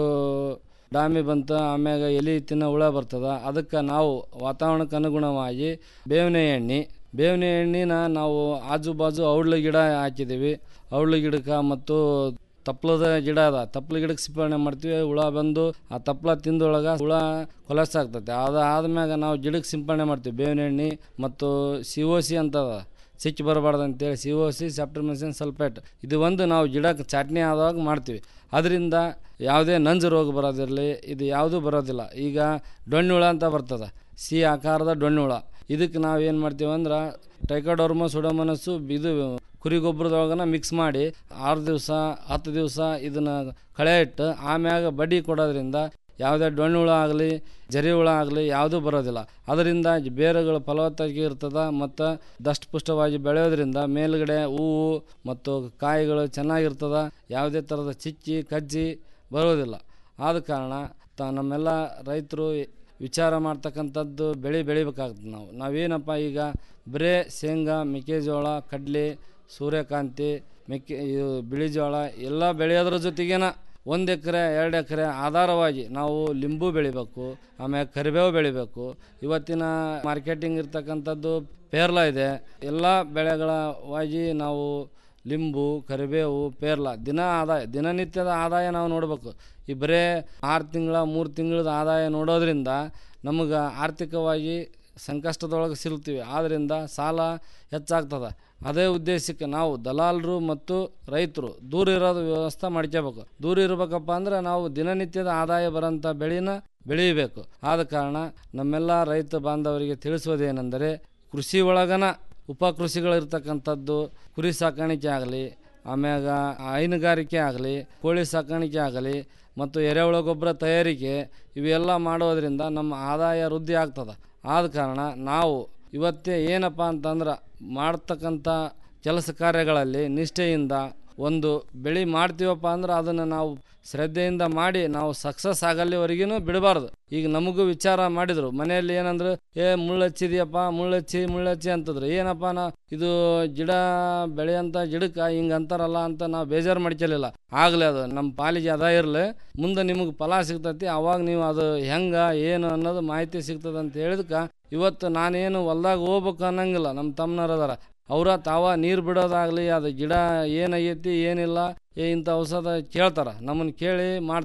ಡಾಮಿ ಬಂತು ಆಮ್ಯಾಗ ಎಲೆ ತಿನ್ನೋ ಹುಳ ಬರ್ತದ ಅದಕ್ಕೆ ನಾವು ವಾತಾವರಣಕ್ಕೆ ಅನುಗುಣವಾಗಿ ಬೇವಿನ ಎಣ್ಣೆ ಬೇವಿನ ಎಣ್ಣೆನ ನಾವು ಆಜು ಬಾಜು ಔಡ್ಲ ಗಿಡ ಹಾಕಿದ್ದೀವಿ ಔಡ್ಲ ಗಿಡಕ್ಕೆ ಮತ್ತು ತಪ್ಪಲದ ಗಿಡ ಅದ ತಪ್ಪಲ ಗಿಡಕ್ಕೆ ಸಿಂಪರಣೆ ಮಾಡ್ತೀವಿ ಹುಳ ಬಂದು ಆ ತಪ್ಪಲ ತಿಂದೊಳಗೆ ಹುಳ ಕೊಲೆಸ್ ಆಗ್ತೈತೆ ಅದು ಆದ್ಮ್ಯಾಗ ನಾವು ಗಿಡಕ್ಕೆ ಸಿಂಪರಣೆ ಮಾಡ್ತೀವಿ ಬೇವಿನ ಎಣ್ಣೆ ಮತ್ತು ಸಿ ಒ ಸಿ ಅಂತ ಅದ ಸಿಚ್ಚು ಬರಬಾರ್ದು ಅಂತೇಳಿ C O C streptomycin sulphate ಇದು ಒಂದು ನಾವು ಗಿಡಕ್ಕೆ ಚಟ್ನಿ ಆದಾಗ ಮಾಡ್ತೀವಿ ಅದರಿಂದ ಯಾವುದೇ ನಂಜು ರೋಗ ಬರೋದಿರಲಿ ಇದು ಯಾವುದೂ ಬರೋದಿಲ್ಲ ಈಗ ಡೊಣ್ಣು ಹುಳ ಅಂತ ಬರ್ತದೆ ಸಿ ಆಕಾರದ ಡೊಣ್ಣು ಹುಳ ಇದಕ್ಕೆ ನಾವು ಏನು ಮಾಡ್ತೀವಿ ಅಂದ್ರೆ ಟೈಕಾಡೋರ್ಮ ಸುಡಮನಸ್ಸು ಇದು ಕುರಿ ಗೊಬ್ಬರದೊಳಗನ ಮಿಕ್ಸ್ ಮಾಡಿ ಆರು ದಿವಸ ಹತ್ತು ದಿವಸ ಇದನ್ನು ಕಳೆ ಇಟ್ಟು ಆಮ್ಯಾಗ ಬಡ್ಡಿ ಕೊಡೋದ್ರಿಂದ ಯಾವುದೇ ಡೊಣ್ಣು ಹುಳ ಆಗಲಿ ಜರಿ ಹುಳ ಆಗಲಿ ಯಾವುದೂ ಬರೋದಿಲ್ಲ ಅದರಿಂದ ಬೇರುಗಳು ಫಲವತ್ತಾಗಿ ಇರ್ತದೆ ಮತ್ತು ದಷ್ಟಪುಷ್ಟವಾಗಿ ಬೆಳೆಯೋದ್ರಿಂದ ಮೇಲುಗಡೆ ಹೂವು ಮತ್ತು ಕಾಯಿಗಳು ಚೆನ್ನಾಗಿರ್ತದೆ ಯಾವುದೇ ಥರದ ಚಿಚ್ಚಿ ಕಜ್ಜಿ ಬರೋದಿಲ್ಲ ಆದ ಕಾರಣ ತ ನಮ್ಮೆಲ್ಲ ರೈತರು ವಿಚಾರ ಮಾಡ್ತಕ್ಕಂಥದ್ದು ಬೆಳೆ ಬೆಳಿಬೇಕಾಗ್ತದೆ ನಾವು ನಾವೇನಪ್ಪ ಈಗ ಬರೇ ಶೇಂಗಾ ಮೆಕ್ಕೆಜೋಳ ಕಡಲೆ ಸೂರ್ಯಕಾಂತಿ ಮೆಕ್ಕೆ ಇದು ಬಿಳಿ ಜೋಳ ಎಲ್ಲ ಬೆಳೆಯೋದ್ರ ಜೊತೆಗೇನ ಒಂದು ಎಕರೆ ಎರಡು ಎಕರೆ ಆಧಾರವಾಗಿ ನಾವು ಲಿಂಬು ಬೆಳಿಬೇಕು ಆಮೇಲೆ ಕರಿಬೇವು ಬೆಳಿಬೇಕು ಇವತ್ತಿನ ಮಾರ್ಕೆಟಿಂಗ್ ಇರ್ತಕ್ಕಂಥದ್ದು ಪೇರ್ಲ ಇದೆ ಎಲ್ಲ ಬೆಳೆಗಳವಾಗಿ ನಾವು ಲಿಂಬು ಕರಿಬೇವು ಪೇರ್ಲ ದಿನ ಆದಾಯ ದಿನನಿತ್ಯದ ಆದಾಯ ನಾವು ನೋಡಬೇಕು ಈ ಬರೇ ಆರು ತಿಂಗಳ ಮೂರು ತಿಂಗಳದ ಆದಾಯ ನೋಡೋದ್ರಿಂದ ನಮಗೆ ಆರ್ಥಿಕವಾಗಿ ಸಂಕಷ್ಟದೊಳಗೆ ಸಿಲ್ತೀವಿ ಆದ್ದರಿಂದ ಸಾಲ ಹೆಚ್ಚಾಗ್ತದೆ ಅದೇ ಉದ್ದೇಶಕ್ಕೆ ನಾವು ದಲಾಲರು ಮತ್ತು ರೈತರು ದೂರ ಇರೋದು ವ್ಯವಸ್ಥೆ ಮಾಡ್ಕೋಬೇಕು ದೂರ ಇರಬೇಕಪ್ಪ ಅಂದ್ರೆ ನಾವು ದಿನನಿತ್ಯದ ಆದಾಯ ಬರೋಂಥ ಬೆಳೆನ ಬೆಳೀಬೇಕು ಆದ ಕಾರಣ ನಮ್ಮೆಲ್ಲ ರೈತ ಬಾಂಧವರಿಗೆ ತಿಳಿಸೋದೇನೆಂದರೆ ಕೃಷಿ ಒಳಗನ ಉಪಕೃಷಿಗಳಿರ್ತಕ್ಕಂಥದ್ದು ಕುರಿ ಸಾಕಾಣಿಕೆ ಆಗಲಿ ಆಮ್ಯಾಗ ಹೈನುಗಾರಿಕೆ ಆಗಲಿ ಕೋಳಿ ಸಾಕಾಣಿಕೆ ಆಗಲಿ ಮತ್ತು ಎರೆಹುಳ ಗೊಬ್ಬರ ತಯಾರಿಕೆ ಇವೆಲ್ಲ ಮಾಡೋದ್ರಿಂದ ನಮ್ಮ ಆದಾಯ ವೃದ್ಧಿ ಆಗ್ತದೆ ಆದ ಕಾರಣ ನಾವು ಇವತ್ತೇ ಏನಪ್ಪ ಅಂತಂದ್ರೆ ಮಾಡ್ತಕ್ಕಂಥ ಕೆಲಸ ಕಾರ್ಯಗಳಲ್ಲಿ ನಿಷ್ಠೆಯಿಂದ ಒಂದು ಬೆಳೆ ಮಾಡ್ತೀವಪ್ಪ ಅಂದ್ರೆ ಅದನ್ನು ನಾವು ಶ್ರದ್ಧೆಯಿಂದ ಮಾಡಿ ನಾವು ಸಕ್ಸಸ್ ಆಗಲ್ಲಿವರೆಗೂ ಬಿಡಬಾರ್ದು ಈಗ ನಮಗೂ ವಿಚಾರ ಮಾಡಿದ್ರು ಮನೆಯಲ್ಲಿ ಏನಂದ್ರೆ ಏ ಮುಳ್ಳು ಹಚ್ಚಿದ್ಯಪ್ಪ ಮುಳ್ಳು ಹಚ್ಚಿ ಮುಳ್ಳು ಹಚ್ಚಿ ಅಂತಂದ್ರು ಏನಪ್ಪ ನಾ ಇದು ಗಿಡ ಬೆಳೆಯಂತ ಗಿಡಕ್ಕೆ ಹಿಂಗೆ ಅಂತಾರಲ್ಲ ಅಂತ ನಾವು ಬೇಜಾರು ಮಾಡ್ಕೊಲಿಲ್ಲ ಆಗಲಿ ಅದು ನಮ್ಮ ಪಾಲಿಗೆ ಅದ ಇರಲಿ ಮುಂದೆ ನಿಮಗೆ ಫಲ ಸಿಗ್ತೈತಿ ಅವಾಗ ನೀವು ಅದು ಹೆಂಗೆ ಏನು ಅನ್ನೋದು ಮಾಹಿತಿ ಸಿಗ್ತದೆ ಅಂತ ಹೇಳಿದ್ಕೆ ಇವತ್ತು ನಾನೇನು ಹೊಲ್ದಾಗ ಹೋಗ್ಬೇಕು ಅನ್ನಂಗಿಲ್ಲ ನಮ್ಮ ತಮ್ಮನವ್ರು ಅದಾರ ಅವರ ತಾವ ನೀರು ಬಿಡೋದಾಗಲಿ ಅದು ಗಿಡ ಏನಾಗೈತಿ ಏನಿಲ್ಲ ಏ ಇಂಥ ಔಷಧ ಕೇಳ್ತಾರೆ ನಮ್ಮನ್ನು ಕೇಳಿ ಮಾಡ್ತಾರೆ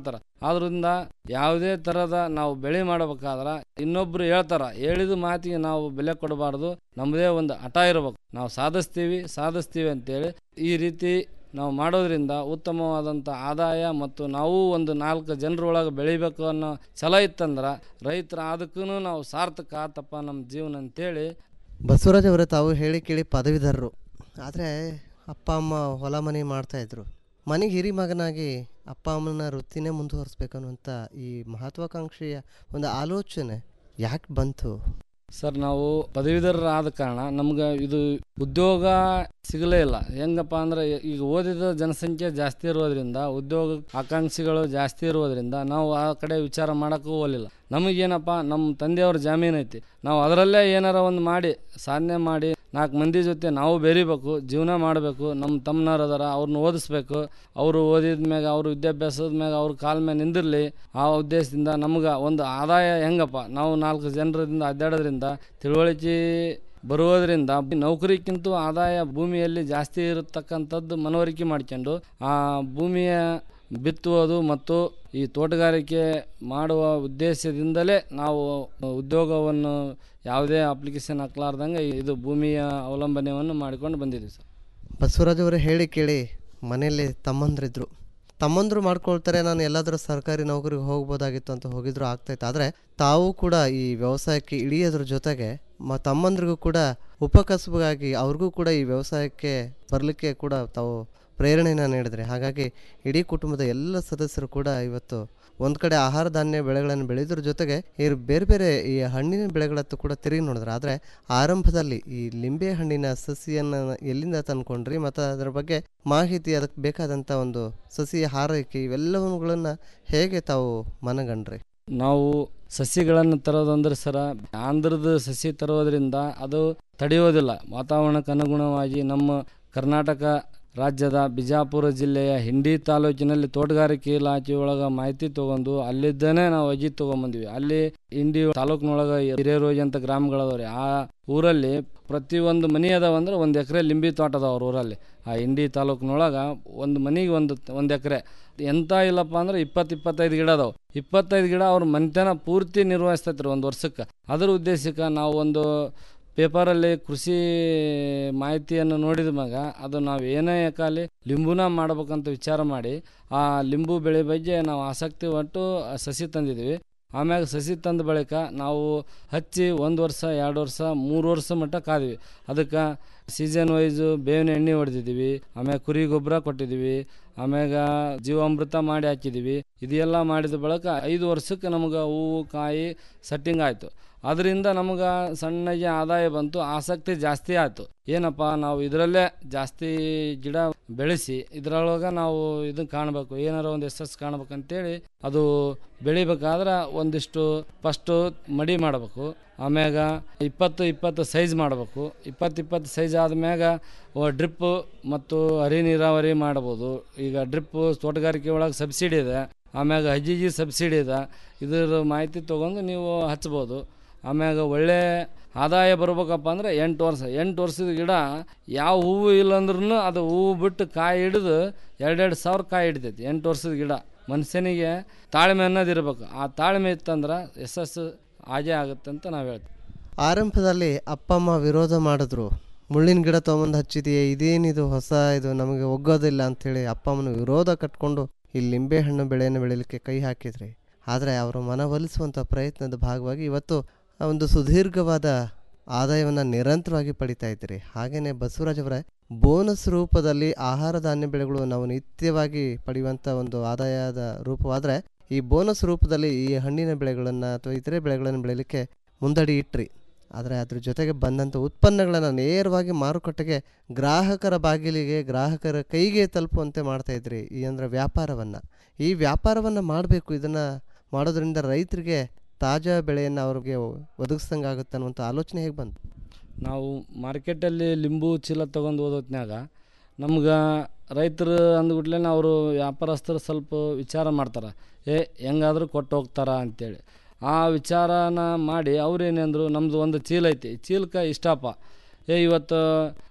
ಆದ್ರಿಂದ ಯಾವುದೇ ಥರದ ನಾವು ಬೆಳೆ ಮಾಡಬೇಕಾದ್ರೆ ಇನ್ನೊಬ್ರು ಹೇಳ್ತಾರ ಹೇಳಿದ ಮಾತಿಗೆ ನಾವು ಬೆಲೆ ಕೊಡಬಾರ್ದು ನಮ್ಮದೇ ಒಂದು ಹಠ ಇರಬೇಕು ನಾವು ಸಾಧಿಸ್ತೀವಿ ಸಾಧಿಸ್ತೀವಿ ಅಂತೇಳಿ ಈ ರೀತಿ ನಾವು ಮಾಡೋದ್ರಿಂದ ಉತ್ತಮವಾದಂಥ ಆದಾಯ ಮತ್ತು ನಾವು ಒಂದು ನಾಲ್ಕು ಜನರೊಳಗೆ ಬೆಳಿಬೇಕು ಅನ್ನೋ ಛಲ ಇತ್ತಂದ್ರೆ ರೈತರ ಅದಕ್ಕೂ ನಾವು ಸಾರ್ಥಕ ಆತಪ್ಪ ನಮ್ಮ ಜೀವನ ಅಂತೇಳಿ ಬಸವರಾಜ್ ಅವರೇ ತಾವು ಹೇಳಿ ಕೇಳಿ ಪದವೀಧರರು ಆದರೆ ಅಪ್ಪ ಅಮ್ಮ ಹೊಲ ಮನೆ ಮಾಡ್ತಾಯಿದ್ರು ಮನೆಗೆ ಹಿರಿ ಮಗನಾಗಿ ಅಪ್ಪ ಅಮ್ಮನ ವೃತ್ತಿನೇ ಮುಂದುವರಿಸ್ಬೇಕು ಅನ್ನುವಂಥ ಈ ಮಹತ್ವಾಕಾಂಕ್ಷೆಯ ಒಂದು ಆಲೋಚನೆ ಯಾಕೆ ಬಂತು ಸರ್ ನಾವು ಪದವೀಧರರಾದ ಕಾರಣ ನಮ್ಗೆ ಇದು ಉದ್ಯೋಗ ಸಿಗಲೇ ಇಲ್ಲ ಹೆಂಗಪ್ಪ ಅಂದ್ರೆ ಈಗ ಓದಿದ ಜನಸಂಖ್ಯೆ ಜಾಸ್ತಿ ಇರೋದ್ರಿಂದ ಉದ್ಯೋಗ ಆಕಾಂಕ್ಷಿಗಳು ಜಾಸ್ತಿ ಇರೋದ್ರಿಂದ ನಾವು ಆ ಕಡೆ ವಿಚಾರ ಮಾಡೋಕ್ಕೂ ಹೋಗಲಿಲ್ಲ ನಮಗೇನಪ್ಪ ನಮ್ಮ ತಂದೆಯವ್ರ ಜಾಮೀನು ಐತಿ ನಾವು ಅದರಲ್ಲೇ ಏನಾರ ಒಂದು ಮಾಡಿ ಸಾಧನೆ ಮಾಡಿ ನಾಲ್ಕು ಮಂದಿ ಜೊತೆ ನಾವು ಬೆರಿಬೇಕು ಜೀವನ ಮಾಡಬೇಕು ನಮ್ಮ ತಮ್ಮನವ್ರು ಅದಾರ ಅವ್ರನ್ನ ಓದಿಸ್ಬೇಕು ಅವರು ಓದಿದ ಮ್ಯಾಗ ಅವ್ರ ವಿದ್ಯಾಭ್ಯಾಸದ ಮ್ಯಾಗ ಅವ್ರ ಕಾಲ ಮೇಲೆ ನಿಂದಿರಲಿ ಆ ಉದ್ದೇಶದಿಂದ ನಮ್ಗೆ ಒಂದು ಆದಾಯ ಹೆಂಗಪ್ಪ ನಾವು ನಾಲ್ಕು ಜನರಿಂದ ಅಡ್ಡಾಡೋದ್ರಿಂದ ತಿಳುವಳಿಕೆ ಬರುವುದರಿಂದ ನೌಕರಿಕ್ಕಿಂತ ಆದಾಯ ಭೂಮಿಯಲ್ಲಿ ಜಾಸ್ತಿ ಇರತಕ್ಕಂಥದ್ದು ಮನವರಿಕೆ ಮಾಡ್ಕೊಂಡು ಆ ಭೂಮಿಯ ಬಿತ್ತುವುದು ಮತ್ತು ಈ ತೋಟಗಾರಿಕೆ ಮಾಡುವ ಉದ್ದೇಶದಿಂದಲೇ ನಾವು ಉದ್ಯೋಗವನ್ನು ಯಾವುದೇ ಅಪ್ಲಿಕೇಶನ್ ಹಾಕ್ಲಾರ್ದಂಗೆ ಇದು ಭೂಮಿಯ ಅವಲಂಬನೆಯನ್ನು ಮಾಡಿಕೊಂಡು ಬಂದಿದ್ದೀವಿ ಸರ್ ಬಸವರಾಜ್ ಅವರೇ ಹೇಳಿ ಕೇಳಿ ಮನೆಯಲ್ಲಿ ತಮ್ಮಂದ್ರಿದ್ರು ತಮ್ಮಂದ್ರು ಮಾಡ್ಕೊಳ್ತಾರೆ ನಾನು ಎಲ್ಲಾದರೂ ಸರ್ಕಾರಿ ನೌಕರಿಗೆ ಹೋಗ್ಬೋದಾಗಿತ್ತು ಅಂತ ಹೋಗಿದ್ರು ಆಗ್ತಾಯಿತ್ತು ಆದರೆ ತಾವು ಕೂಡ ಈ ವ್ಯವಸಾಯಕ್ಕೆ ಇಳಿಯೋದ್ರ ಜೊತೆಗೆ ಮ ತಮ್ಮಂದ್ರಿಗೂ ಕೂಡ ಉಪಕಸಬುಗಾಗಿ ಅವ್ರಿಗೂ ಕೂಡ ಈ ವ್ಯವಸಾಯಕ್ಕೆ ಬರಲಿಕ್ಕೆ ಕೂಡ ತಾವು ಪ್ರೇರಣೆಯನ್ನು ನೀಡಿದ್ರೆ ಹಾಗಾಗಿ ಇಡೀ ಕುಟುಂಬದ ಎಲ್ಲ ಸದಸ್ಯರು ಕೂಡ ಇವತ್ತು ಒಂದು ಕಡೆ ಆಹಾರ ಧಾನ್ಯ ಬೆಳೆಗಳನ್ನು ಬೆಳೆಯೋದ್ರ ಜೊತೆಗೆ ಈ ಬೇರೆ ಬೇರೆ ಈ ಹಣ್ಣಿನ ಬೆಳೆಗಳತ್ತು ಕೂಡ ತಿರುಗಿ ನೋಡಿದ್ರೆ ಆದರೆ ಆರಂಭದಲ್ಲಿ ಈ ಲಿಂಬೆ ಹಣ್ಣಿನ ಸಸಿಯನ್ನು ಎಲ್ಲಿಂದ ತಂದ್ಕೊಂಡ್ರಿ ಮತ್ತು ಅದರ ಬಗ್ಗೆ ಮಾಹಿತಿ ಅದಕ್ಕೆ ಬೇಕಾದಂಥ ಒಂದು ಸಸಿ ಹಾರೈಕೆ ಇವೆಲ್ಲವುಗಳನ್ನು ಹೇಗೆ ತಾವು ಮನಗಂಡ್ರಿ ನಾವು ಸಸಿಗಳನ್ನು ತರೋದಂದ್ರೆ ಸರ ಆಂಧ್ರದ ಸಸಿ ತರೋದ್ರಿಂದ ಅದು ತಡೆಯೋದಿಲ್ಲ ವಾತಾವರಣಕ್ಕೆ ಅನುಗುಣವಾಗಿ ನಮ್ಮ ಕರ್ನಾಟಕ ರಾಜ್ಯದ ಬಿಜಾಪುರ ಜಿಲ್ಲೆಯ ಹಿಂಡಿ ತಾಲೂಕಿನಲ್ಲಿ ತೋಟಗಾರಿಕೆ ಇಲಾಖೆ ಒಳಗೆ ಮಾಹಿತಿ ತಗೊಂಡು ಅಲ್ಲಿದ್ದೇನೆ ನಾವು ಅಜಿ ತಗೊಂಬಂದ್ವಿ ಅಲ್ಲಿ ಹಿಂಡಿ ತಾಲೂಕಿನೊಳಗೆ ಹಿರೇರೋಜಿ ಅಂತ ಗ್ರಾಮಗಳದವ್ರಿ ಆ ಊರಲ್ಲಿ ಪ್ರತಿಯೊಂದು ಮನೆ ಅದಾವ ಅಂದ್ರೆ ಒಂದು ಎಕರೆ ಲಿಂಬಿ ತೋಟ ಅದಾವ ಅವ್ರ ಊರಲ್ಲಿ ಆ ಹಿಂಡಿ ತಾಲೂಕಿನೊಳಗೆ ಒಂದು ಮನೆಗೆ ಒಂದು ಒಂದು ಎಕರೆ ಎಂತ ಇಲ್ಲಪ್ಪ ಅಂದ್ರೆ ಇಪ್ಪತ್ತು ಇಪ್ಪತ್ತೈದು ಗಿಡ ಅದಾವ ಇಪ್ಪತ್ತೈದು ಗಿಡ ಅವ್ರ ಮನೆತನ ಪೂರ್ತಿ ನಿರ್ವಹಿಸ್ತೈತ್ರಿ ಒಂದು ವರ್ಷಕ್ಕೆ ಅದ್ರ ಉದ್ದೇಶಕ್ಕೆ ನಾವು ಒಂದು ಪೇಪರಲ್ಲಿ ಕೃಷಿ ಮಾಹಿತಿಯನ್ನು ನೋಡಿದ ಮ್ಯಾಗ ಅದು ನಾವು ಏನೇ ಯಾಕಾಲಿ ಲಿಂಬುನ ಮಾಡ್ಬೇಕಂತ ವಿಚಾರ ಮಾಡಿ ಆ ಲಿಂಬು ಬೆಳೆ ಬಗ್ಗೆ ನಾವು ಆಸಕ್ತಿ ಒಟ್ಟು ಸಸಿ ತಂದಿದ್ವಿ ಆಮ್ಯಾಗ ಸಸಿ ತಂದ ಬಳಿಕ ನಾವು ಹಚ್ಚಿ ಒಂದು ವರ್ಷ ಎರಡು ವರ್ಷ ಮೂರು ವರ್ಷ ಮಟ್ಟ ಕಾದ್ವಿ ಅದಕ್ಕೆ ಸೀಸನ್ ವೈಸು ಬೇವಿನ ಎಣ್ಣೆ ಹೊಡೆದಿದ್ದೀವಿ ಆಮ್ಯಾಗ ಕುರಿ ಗೊಬ್ಬರ ಕೊಟ್ಟಿದ್ದೀವಿ ಆಮ್ಯಾಗ ಜೀವಾಮೃತ ಮಾಡಿ ಹಾಕಿದ್ದೀವಿ ಇದೆಲ್ಲ ಮಾಡಿದ ಬಳಿಕ ಐದು ವರ್ಷಕ್ಕೆ ನಮ್ಗೆ ಹೂವು ಕಾಯಿ ಸೆಟ್ಟಿಂಗ್ ಆಯಿತು ಅದರಿಂದ ನಮ್ಗೆ ಸಣ್ಣಗೆ ಆದಾಯ ಬಂತು ಆಸಕ್ತಿ ಜಾಸ್ತಿ ಆಯಿತು ಏನಪ್ಪ ನಾವು ಇದರಲ್ಲೇ ಜಾಸ್ತಿ ಗಿಡ ಬೆಳೆಸಿ ಇದರೊಳಗೆ ನಾವು ಇದನ್ನ ಕಾಣಬೇಕು ಏನಾರ ಒಂದು ಯಶಸ್ಸು ಕಾಣ್ಬೇಕಂತೇಳಿ ಅದು ಬೆಳಿಬೇಕಾದ್ರೆ ಒಂದಿಷ್ಟು ಫಸ್ಟು ಮಡಿ ಮಾಡಬೇಕು ಆಮ್ಯಾಗ ಇಪ್ಪತ್ತು ಇಪ್ಪತ್ತು ಸೈಜ್ ಮಾಡಬೇಕು ಇಪ್ಪತ್ತು ಇಪ್ಪತ್ತು ಸೈಜ್ ಆದ್ಮ್ಯಾಗ ಡ್ರಿಪ್ಪು ಮತ್ತು ಹರಿ ನೀರಾವರಿ ಮಾಡ್ಬೋದು ಈಗ ಡ್ರಿಪ್ಪು ತೋಟಗಾರಿಕೆ ಒಳಗೆ ಸಬ್ಸಿಡಿ ಇದೆ ಆಮ್ಯಾಗ ಅಜ್ಜಿಜಿ ಸಬ್ಸಿಡಿ ಇದೆ ಇದ್ರ ಮಾಹಿತಿ ತೊಗೊಂಡು ನೀವು ಹಚ್ಬೋದು ಆಮ್ಯಾಗ ಒಳ್ಳೆ ಆದಾಯ ಬರ್ಬೇಕಪ್ಪ ಅಂದ್ರೆ ಎಂಟು ವರ್ಷ ಎಂಟು ವರ್ಷದ ಗಿಡ ಯಾವ ಹೂವು ಇಲ್ಲಂದ್ರೂ ಅದು ಹೂವು ಬಿಟ್ಟು ಕಾಯಿ ಹಿಡಿದು ಎರಡೆರಡು ಸಾವಿರ ಕಾಯಿ ಹಿಡಿತೈತಿ ಎಂಟು ವರ್ಷದ ಗಿಡ ಮನುಷ್ಯನಿಗೆ ತಾಳ್ಮೆ ಅನ್ನೋದು ಇರ್ಬೇಕು ಆ ತಾಳ್ಮೆ ಇತ್ತಂದ್ರೆ ಯಶಸ್ಸು ಹಾಗೆ ಆಗುತ್ತೆ ಅಂತ ನಾವು ಹೇಳ್ತೀವಿ ಆರಂಭದಲ್ಲಿ ಅಪ್ಪ ಅಮ್ಮ ವಿರೋಧ ಮಾಡಿದ್ರು ಮುಳ್ಳಿನ ಗಿಡ ತೊಗೊಂಬಂದು ಹಚ್ಚಿದೆಯೇ ಇದೇನಿದು ಹೊಸ ಇದು ನಮಗೆ ಒಗ್ಗೋದಿಲ್ಲ ಅಂಥೇಳಿ ಅಪ್ಪ ಅಮ್ಮನ ವಿರೋಧ ಕಟ್ಕೊಂಡು ಈ ಲಿಂಬೆ ಹಣ್ಣು ಬೆಳೆಯನ್ನು ಬೆಳೀಲಿಕ್ಕೆ ಕೈ ಹಾಕಿದ್ರಿ ಆದರೆ ಅವರು ಮನವೊಲಿಸುವಂಥ ಪ್ರಯತ್ನದ ಭಾಗವಾಗಿ ಇವತ್ತು ಆ ಒಂದು ಸುದೀರ್ಘವಾದ ಆದಾಯವನ್ನು ನಿರಂತರವಾಗಿ ಪಡಿತಾ ಇದ್ದೀರಿ ಹಾಗೆಯೇ ಬಸವರಾಜ್ ಅವರೇ ಬೋನಸ್ ರೂಪದಲ್ಲಿ ಆಹಾರ ಧಾನ್ಯ ಬೆಳೆಗಳು ನಾವು ನಿತ್ಯವಾಗಿ ಪಡೆಯುವಂಥ ಒಂದು ಆದಾಯದ ರೂಪವಾದರೆ ಈ ಬೋನಸ್ ರೂಪದಲ್ಲಿ ಈ ಹಣ್ಣಿನ ಬೆಳೆಗಳನ್ನು ಅಥವಾ ಇತರೆ ಬೆಳೆಗಳನ್ನು ಬೆಳೀಲಿಕ್ಕೆ ಮುಂದಡಿ ಇಟ್ರಿ ಆದರೆ ಅದ್ರ ಜೊತೆಗೆ ಬಂದಂಥ ಉತ್ಪನ್ನಗಳನ್ನು ನೇರವಾಗಿ ಮಾರುಕಟ್ಟೆಗೆ ಗ್ರಾಹಕರ ಬಾಗಿಲಿಗೆ ಗ್ರಾಹಕರ ಕೈಗೆ ತಲುಪುವಂತೆ ಮಾಡ್ತಾ ಇದ್ರಿ ಈ ಅಂದರೆ ವ್ಯಾಪಾರವನ್ನು ಈ ವ್ಯಾಪಾರವನ್ನು ಮಾಡಬೇಕು ಇದನ್ನು ಮಾಡೋದ್ರಿಂದ ರೈತರಿಗೆ ತಾಜಾ ಬೆಳೆಯನ್ನು ಅವ್ರಿಗೆ ಒದಗಿಸ್ದಂಗೆ ಆಗುತ್ತೆ ಅನ್ನುವಂಥ ಆಲೋಚನೆ ಹೇಗೆ ಬಂತು ನಾವು ಮಾರ್ಕೆಟಲ್ಲಿ ಲಿಂಬು ಚೀಲ ತೊಗೊಂಡು ಓದೋತ್ನಾಗ ನಮ್ಗೆ ರೈತರು ಅಂದ್ಬಿಟ್ಲೆ ಅವರು ವ್ಯಾಪಾರಸ್ಥರು ಸ್ವಲ್ಪ ವಿಚಾರ ಮಾಡ್ತಾರೆ ಏ ಹೆಂಗಾದ್ರೂ ಕೊಟ್ಟು ಹೋಗ್ತಾರ ಅಂತೇಳಿ ಆ ವಿಚಾರನ ಮಾಡಿ ಅವ್ರೇನಂದ್ರು ನಮ್ಮದು ಒಂದು ಚೀಲ ಐತಿ ಚೀಲಕ್ಕೆ ಇಷ್ಟಪ್ಪ ಏ ಇವತ್ತು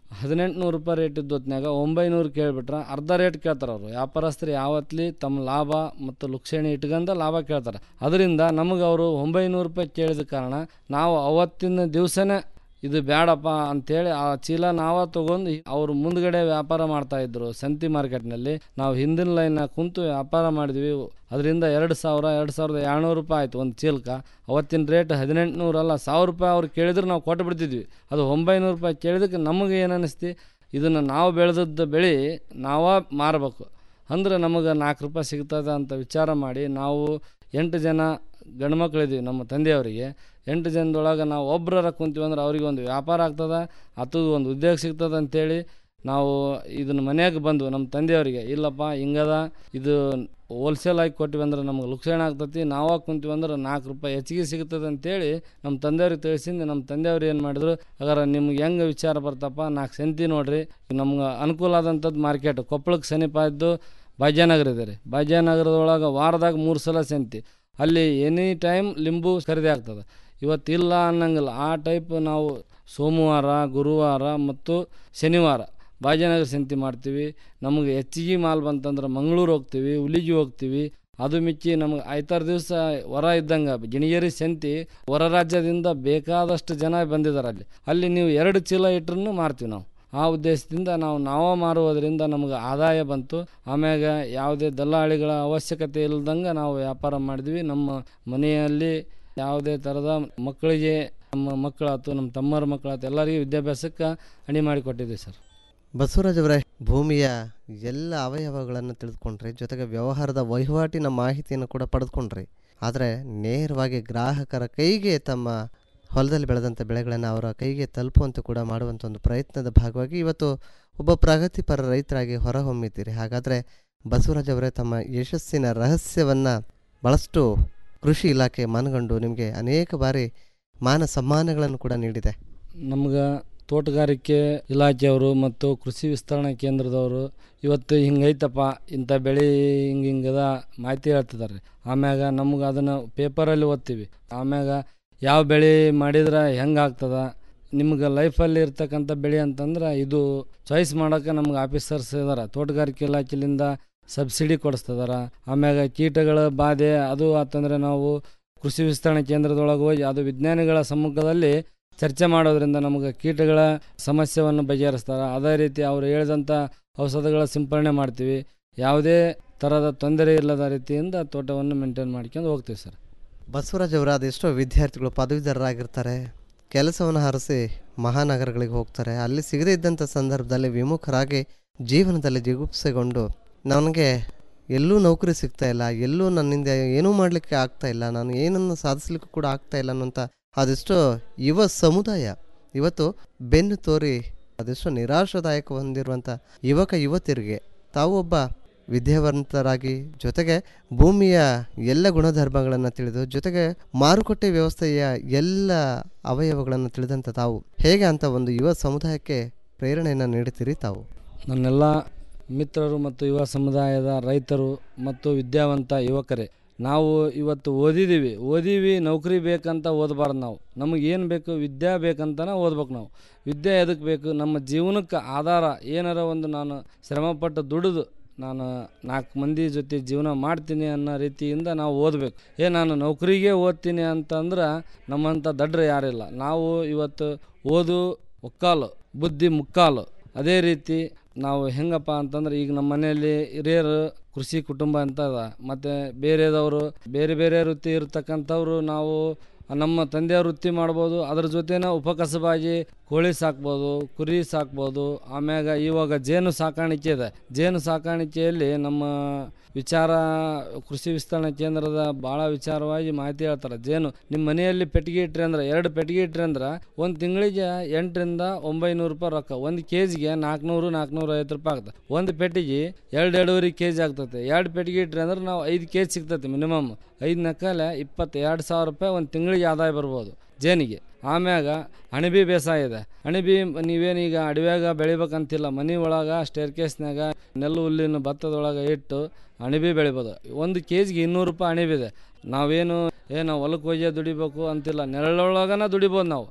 ಹದಿನೆಂಟು ನೂರು ರೂಪಾಯಿ ರೇಟ್ ಇದ್ದು ಹೊತ್ನ್ಯಾಗ ಒಂಬೈನೂರು ಕೇಳಿಬಿಟ್ರೆ ಅರ್ಧ ರೇಟ್ ಕೇಳ್ತಾರೆ ಅವರು ವ್ಯಾಪಾರಸ್ಥರು ಯಾವತ್ತಲಿ ತಮ್ಮ ಲಾಭ ಮತ್ತು ಲುಕ್ಷಣೆ ಇಟ್ಕೊಂಡ ಲಾಭ ಕೇಳ್ತಾರೆ ಅದರಿಂದ ನಮಗೆ ಅವರು ಒಂಬೈನೂರು ರೂಪಾಯಿ ಕೇಳಿದ ಕಾರಣ ನಾವು ಅವತ್ತಿನ ದಿವಸನೇ ಇದು ಬೇಡಪ್ಪ ಅಂತೇಳಿ ಆ ಚೀಲ ನಾವ ತಗೊಂಡು ಅವ್ರು ಮುಂದ್ಗಡೆ ವ್ಯಾಪಾರ ಮಾಡ್ತಾ ಇದ್ರು ಸಂತಿ ಮಾರ್ಕೆಟ್ನಲ್ಲಿ ನಾವು ಹಿಂದಿನ ಲೈನ್ ಕುಂತು ವ್ಯಾಪಾರ ಮಾಡಿದ್ವಿ ಅದರಿಂದ ಎರಡು ಸಾವಿರ ಎರಡು ಸಾವಿರದ ಏಳ್ನೂರು ರೂಪಾಯಿ ಆಯ್ತು ಒಂದು ಚೀಲಕ್ಕೆ ಅವತ್ತಿನ ರೇಟ್ ಹದಿನೆಂಟು ನೂರಲ್ಲ ಸಾವಿರ ರೂಪಾಯಿ ಅವ್ರು ಕೇಳಿದ್ರೆ ನಾವು ಕೊಟ್ಟು ಬಿಡ್ತಿದ್ವಿ ಅದು ಒಂಬೈನೂರು ರೂಪಾಯಿ ಕೇಳಿದಕ್ಕೆ ನಮಗೆ ಏನು ಅನ್ನಿಸ್ತಿ ಇದನ್ನು ನಾವು ಬೆಳೆದದ್ದು ಬೆಳೆ ನಾವ ಮಾರಬೇಕು ಅಂದ್ರೆ ನಮಗೆ ನಾಲ್ಕು ರೂಪಾಯಿ ಸಿಗ್ತದೆ ಅಂತ ವಿಚಾರ ಮಾಡಿ ನಾವು ಎಂಟು ಜನ ಗಂಡು ಮಕ್ಕಳಿದ್ದೀವಿ ನಮ್ಮ ತಂದೆಯವರಿಗೆ ಎಂಟು ಜನದೊಳಗೆ ನಾವು ಒಬ್ಬರ ಕುಂತೀವಿ ಅಂದ್ರೆ ಅವ್ರಿಗೆ ಒಂದು ವ್ಯಾಪಾರ ಆಗ್ತದೆ ಅದು ಒಂದು ಉದ್ಯೋಗ ಸಿಗ್ತದೆ ಅಂತೇಳಿ ನಾವು ಇದನ್ನು ಮನ್ಯಾಗ ಬಂದು ನಮ್ಮ ತಂದೆಯವರಿಗೆ ಇಲ್ಲಪ್ಪ ಹಿಂಗದ ಇದು ಹೋಲ್ಸೇಲ್ ಆಗಿ ಕೊಟ್ಟಿವಿ ಅಂದ್ರೆ ನಮ್ಗೆ ಲುಕ್ಷಣ ಆಗ್ತತಿ ನಾವಾಗ ಕುಂತೀವಿ ಅಂದ್ರೆ ನಾಲ್ಕು ರೂಪಾಯಿ ಹೆಚ್ಚಿಗೆ ಸಿಗ್ತದೆ ಅಂತೇಳಿ ನಮ್ಮ ತಂದೆಯವ್ರಿಗೆ ತಿಳಿಸಿಂದ ನಮ್ಮ ತಂದೆಯವ್ರು ಏನು ಮಾಡಿದ್ರು ಹಾಗಾದ್ರೆ ನಿಮ್ಗೆ ಹೆಂಗೆ ವಿಚಾರ ಬರ್ತಪ್ಪ ನಾಲ್ಕು ಸೆಂತಿ ನೋಡ್ರಿ ನಮ್ಗೆ ಅನುಕೂಲ ಆದಂಥದ್ದು ಮಾರ್ಕೆಟ್ ಕೊಪ್ಪಳಕ್ಕೆ ಸಮೀಪ ಇದ್ದು ಭಾಗ್ಯನಗರ ಇದೆ ರೀ ಭಾಗ್ಯನಗರದೊಳಗೆ ವಾರದಾಗ ಮೂರು ಸಲ ಸೆಂತಿ ಅಲ್ಲಿ ಎನಿ ಟೈಮ್ ಲಿಂಬು ಖರೀದಿ ಆಗ್ತದೆ ಇವತ್ತಿಲ್ಲ ಅನ್ನಂಗಿಲ್ಲ ಆ ಟೈಪ್ ನಾವು ಸೋಮವಾರ ಗುರುವಾರ ಮತ್ತು ಶನಿವಾರ ಭಾಗ್ಯನಗರ ಸಂತಿ ಮಾಡ್ತೀವಿ ನಮಗೆ ಹೆಚ್ಚಿಗೆ ಮಾಲ್ ಬಂತಂದ್ರೆ ಮಂಗಳೂರು ಹೋಗ್ತೀವಿ ಹುಲಿಗಿ ಹೋಗ್ತೀವಿ ಅದು ಮಿಕ್ಕಿ ನಮಗೆ ಐತಾರ ದಿವಸ ಹೊರ ಇದ್ದಂಗೆ ಗಿಣಿಗೇರಿ ಸಂತಿ ಹೊರ ರಾಜ್ಯದಿಂದ ಬೇಕಾದಷ್ಟು ಜನ ಬಂದಿದ್ದಾರೆ ಅಲ್ಲಿ ಅಲ್ಲಿ ನೀವು ಎರಡು ಚೀಲ ಇಟ್ರೂ ಮಾರ್ತೀವಿ ನಾವು ಆ ಉದ್ದೇಶದಿಂದ ನಾವು ನಾವ ಮಾರುವುದರಿಂದ ನಮಗೆ ಆದಾಯ ಬಂತು ಆಮ್ಯಾಗ ಯಾವುದೇ ದಲ್ಲಾಳಿಗಳ ಅವಶ್ಯಕತೆ ಇಲ್ಲದಂಗೆ ನಾವು ವ್ಯಾಪಾರ ಮಾಡಿದ್ವಿ ನಮ್ಮ ಮನೆಯಲ್ಲಿ ಯಾವುದೇ ಥರದ ಮಕ್ಕಳಿಗೆ ನಮ್ಮ ಮಕ್ಕಳಾಯ್ತು ನಮ್ಮ ತಮ್ಮರ ಮಕ್ಕಳಾಯ್ತು ಎಲ್ಲರಿಗೂ ವಿದ್ಯಾಭ್ಯಾಸಕ್ಕೆ ಅಣಿ ಮಾಡಿಕೊಟ್ಟಿದ್ದೀವಿ ಸರ್ ಬಸವರಾಜ್ ಅವರೇ ಭೂಮಿಯ ಎಲ್ಲ ಅವಯವಗಳನ್ನು ತಿಳಿದುಕೊಂಡ್ರಿ ಜೊತೆಗೆ ವ್ಯವಹಾರದ ವಹಿವಾಟಿನ ಮಾಹಿತಿಯನ್ನು ಕೂಡ ಪಡೆದುಕೊಂಡ್ರಿ ಆದರೆ ನೇರವಾಗಿ ಗ್ರಾಹಕರ ಕೈಗೆ ತಮ್ಮ ಹೊಲದಲ್ಲಿ ಬೆಳೆದಂಥ ಬೆಳೆಗಳನ್ನು ಅವರ ಕೈಗೆ ತಲುಪುವಂತೆ ಕೂಡ ಮಾಡುವಂಥ ಒಂದು ಪ್ರಯತ್ನದ ಭಾಗವಾಗಿ ಇವತ್ತು ಒಬ್ಬ ಪ್ರಗತಿಪರ ರೈತರಾಗಿ ಹೊರಹೊಮ್ಮಿದ್ದೀರಿ ಹಾಗಾದರೆ ಬಸವರಾಜ್ ಅವರೇ ತಮ್ಮ ಯಶಸ್ಸಿನ ರಹಸ್ಯವನ್ನು ಭಾಳಷ್ಟು ಕೃಷಿ ಇಲಾಖೆ ಮನಗಂಡು ನಿಮಗೆ ಅನೇಕ ಬಾರಿ ಮಾನ ಸಮ್ಮಾನಗಳನ್ನು ಕೂಡ ನೀಡಿದೆ ನಮ್ಗೆ ತೋಟಗಾರಿಕೆ ಇಲಾಖೆಯವರು ಮತ್ತು ಕೃಷಿ ವಿಸ್ತರಣಾ ಕೇಂದ್ರದವರು ಇವತ್ತು ಹಿಂಗೈತಪ್ಪ ಇಂಥ ಬೆಳೆ ಹಿಂಗೆ ಹಿಂಗದ ಮಾಹಿತಿ ಹೇಳ್ತಿದ್ದಾರೆ ಆಮ್ಯಾಗ ನಮ್ಗೆ ಅದನ್ನು ಪೇಪರಲ್ಲಿ ಓದ್ತೀವಿ ಆಮ್ಯಾಗ ಯಾವ ಬೆಳೆ ಮಾಡಿದ್ರೆ ಹೆಂಗೆ ಆಗ್ತದ ನಿಮ್ಗೆ ಲೈಫಲ್ಲಿ ಇರ್ತಕ್ಕಂಥ ಬೆಳೆ ಅಂತಂದ್ರೆ ಇದು ಚಾಯ್ಸ್ ಮಾಡೋಕೆ ನಮ್ಗೆ ಆಫೀಸರ್ಸ್ ಇದಾರೆ ತೋಟಗಾರಿಕೆ ಇಲಾಖೆಯಿಂದ ಸಬ್ಸಿಡಿ ಕೊಡಿಸ್ತದಾರ ಆಮ್ಯಾಗ ಕೀಟಗಳ ಬಾಧೆ ಅದು ಆತಂದ್ರೆ ನಾವು ಕೃಷಿ ವಿಸ್ತರಣೆ ಕೇಂದ್ರದೊಳಗೆ ಹೋಗಿ ಅದು ವಿಜ್ಞಾನಿಗಳ ಸಮ್ಮುಖದಲ್ಲಿ ಚರ್ಚೆ ಮಾಡೋದ್ರಿಂದ ನಮಗೆ ಕೀಟಗಳ ಸಮಸ್ಯೆಯನ್ನು ಬಗೆಹರಿಸ್ತಾರೆ ಅದೇ ರೀತಿ ಅವರು ಹೇಳಿದಂಥ ಔಷಧಗಳ ಸಿಂಪರಣೆ ಮಾಡ್ತೀವಿ ಯಾವುದೇ ಥರದ ತೊಂದರೆ ಇಲ್ಲದ ರೀತಿಯಿಂದ ತೋಟವನ್ನು ಮೇಂಟೈನ್ ಮಾಡ್ಕೊಂಡು ಹೋಗ್ತೀವಿ ಸರ್ ಬಸವರಾಜ್ ಅವರ ಅದೆಷ್ಟೋ ವಿದ್ಯಾರ್ಥಿಗಳು ಪದವೀಧರರಾಗಿರ್ತಾರೆ ಕೆಲಸವನ್ನು ಹರಸಿ ಮಹಾನಗರಗಳಿಗೆ ಹೋಗ್ತಾರೆ ಅಲ್ಲಿ ಸಿಗದೇ ಇದ್ದಂಥ ಸಂದರ್ಭದಲ್ಲಿ ವಿಮುಖರಾಗಿ ಜೀವನದಲ್ಲಿ ಜಿಗುಪ್ಸೆಗೊಂಡು ನನಗೆ ಎಲ್ಲೂ ನೌಕರಿ ಸಿಗ್ತಾ ಇಲ್ಲ ಎಲ್ಲೂ ನನ್ನಿಂದ ಏನೂ ಮಾಡಲಿಕ್ಕೆ ಆಗ್ತಾ ಇಲ್ಲ ನಾನು ಏನನ್ನು ಸಾಧಿಸ್ಲಿಕ್ಕೂ ಕೂಡ ಆಗ್ತಾ ಇಲ್ಲ ಅನ್ನೋಂಥ ಅದೆಷ್ಟೋ ಯುವ ಸಮುದಾಯ ಇವತ್ತು ಬೆನ್ನು ತೋರಿ ಅದೆಷ್ಟೋ ನಿರಾಶಾದಾಯಕ ಹೊಂದಿರುವಂಥ ಯುವಕ ಯುವತಿಯರಿಗೆ ತಾವು ಒಬ್ಬ ವಿದ್ಯಾವಂತರಾಗಿ ಜೊತೆಗೆ ಭೂಮಿಯ ಎಲ್ಲ ಗುಣಧರ್ಮಗಳನ್ನು ತಿಳಿದು ಜೊತೆಗೆ ಮಾರುಕಟ್ಟೆ ವ್ಯವಸ್ಥೆಯ ಎಲ್ಲ ಅವಯವಗಳನ್ನು ತಿಳಿದಂಥ ತಾವು ಹೇಗೆ ಅಂತ ಒಂದು ಯುವ ಸಮುದಾಯಕ್ಕೆ ಪ್ರೇರಣೆಯನ್ನು ನೀಡುತ್ತೀರಿ ತಾವು ನನ್ನೆಲ್ಲ ಮಿತ್ರರು ಮತ್ತು ಯುವ ಸಮುದಾಯದ ರೈತರು ಮತ್ತು ವಿದ್ಯಾವಂತ ಯುವಕರೇ ನಾವು ಇವತ್ತು ಓದಿದ್ದೀವಿ ಓದೀವಿ ನೌಕರಿ ಬೇಕಂತ ಓದಬಾರ್ದು ನಾವು ನಮಗೆ ಏನು ಬೇಕು ವಿದ್ಯೆ ಬೇಕಂತನೇ ಓದ್ಬೇಕು ನಾವು ವಿದ್ಯೆ ಎದಕ್ಕೆ ಬೇಕು ನಮ್ಮ ಜೀವನಕ್ಕೆ ಆಧಾರ ಏನಾರ ಒಂದು ನಾನು ಶ್ರಮಪಟ್ಟು ದುಡಿದು ನಾನು ನಾಲ್ಕು ಮಂದಿ ಜೊತೆ ಜೀವನ ಮಾಡ್ತೀನಿ ಅನ್ನೋ ರೀತಿಯಿಂದ ನಾವು ಓದಬೇಕು ಏ ನಾನು ನೌಕರಿಗೆ ಓದ್ತೀನಿ ಅಂತಂದ್ರೆ ನಮ್ಮಂಥ ದಡ್ರು ಯಾರಿಲ್ಲ ನಾವು ಇವತ್ತು ಓದು ಒಕ್ಕಾಲು ಬುದ್ಧಿ ಮುಕ್ಕಾಲು ಅದೇ ರೀತಿ ನಾವು ಹೆಂಗಪ್ಪ ಅಂತಂದ್ರೆ ಈಗ ನಮ್ಮ ಮನೆಯಲ್ಲಿ ಹಿರಿಯರು ಕೃಷಿ ಕುಟುಂಬ ಅಂತ ಅದ ಮತ್ತು ಬೇರೆದವರು ಬೇರೆ ಬೇರೆ ವೃತ್ತಿ ಇರ್ತಕ್ಕಂಥವ್ರು ನಾವು ನಮ್ಮ ತಂದೆಯ ವೃತ್ತಿ ಮಾಡ್ಬೋದು ಅದ್ರ ಜೊತೆನೇ ಉಪಕಸಬಾಗಿ ಕೋಳಿ ಸಾಕ್ಬೋದು ಕುರಿ ಸಾಕ್ಬೋದು ಆಮ್ಯಾಗ ಇವಾಗ ಜೇನು ಸಾಕಾಣಿಕೆ ಇದೆ ಜೇನು ಸಾಕಾಣಿಕೆಯಲ್ಲಿ ನಮ್ಮ ವಿಚಾರ ಕೃಷಿ ವಿಸ್ತರಣೆ ಕೇಂದ್ರದ ಭಾಳ ವಿಚಾರವಾಗಿ ಮಾಹಿತಿ ಹೇಳ್ತಾರೆ ಜೇನು ನಿಮ್ಮ ಮನೆಯಲ್ಲಿ ಪೆಟ್ಟಿಗೆ ಇಟ್ರಿ ಅಂದ್ರೆ ಎರಡು ಪೆಟ್ಟಿಗೆ ಇಟ್ರಿ ಅಂದ್ರೆ ಒಂದು ತಿಂಗಳಿಗೆ ಎಂಟರಿಂದ ಒಂಬೈನೂರು ರೂಪಾಯಿ ರೊಕ್ಕ ಒಂದು ಕೆ ಜಿಗೆ ನಾಲ್ಕುನೂರು ನಾಲ್ಕುನೂರ ಐವತ್ತು ರೂಪಾಯಿ ಆಗ್ತದೆ ಒಂದು ಪೆಟ್ಟಿಗೆ ಎರಡು ಎರಡೂವರೆ ಕೆ ಜಿ ಆಗ್ತದೆ ಎರಡು ಪೆಟ್ಟಿಗೆ ಇಟ್ರಿ ಅಂದ್ರೆ ನಾವು ಐದು ಕೆ ಜಿ ಸಿಗ್ತೈತೆ ಮಿನಿಮಮ್ ಐದು ನಕ್ಕಲೆ ಇಪ್ಪತ್ತು ಎರಡು ಸಾವಿರ ರೂಪಾಯಿ ಒಂದು ತಿಂಗಳಿಗೆ ಆದಾಯ ಬರ್ಬೋದು ಜೇನಿಗೆ ಆಮ್ಯಾಗ ಅಣಬಿ ಬೇಸಾಯ ಇದೆ ಅಣಬಿ ನೀವೇನೀಗ ಅಡವ್ಯಾಗ ಬೆಳಿಬೇಕಂತಿಲ್ಲ ಮನೆ ಒಳಗೆ ಸ್ಟೇರ್ ಕೇಸ್ನಾಗ ನೆಲ್ಲು ಹುಲ್ಲಿನ ಭತ್ತದೊಳಗೆ ಇಟ್ಟು ಅಣಬಿ ಬೆಳಿಬೋದು ಒಂದು ಕೆ ಜಿಗೆ ಇನ್ನೂರು ರೂಪಾಯಿ ಅಣಬಿದೆ ನಾವೇನು ಏನು ಹೊಲಕ್ಕೆ ಹೋಗಿ ದುಡಿಬೇಕು ಅಂತಿಲ್ಲ ನೆರಳೊಳಗನ ದುಡಿಬೋದು ನಾವು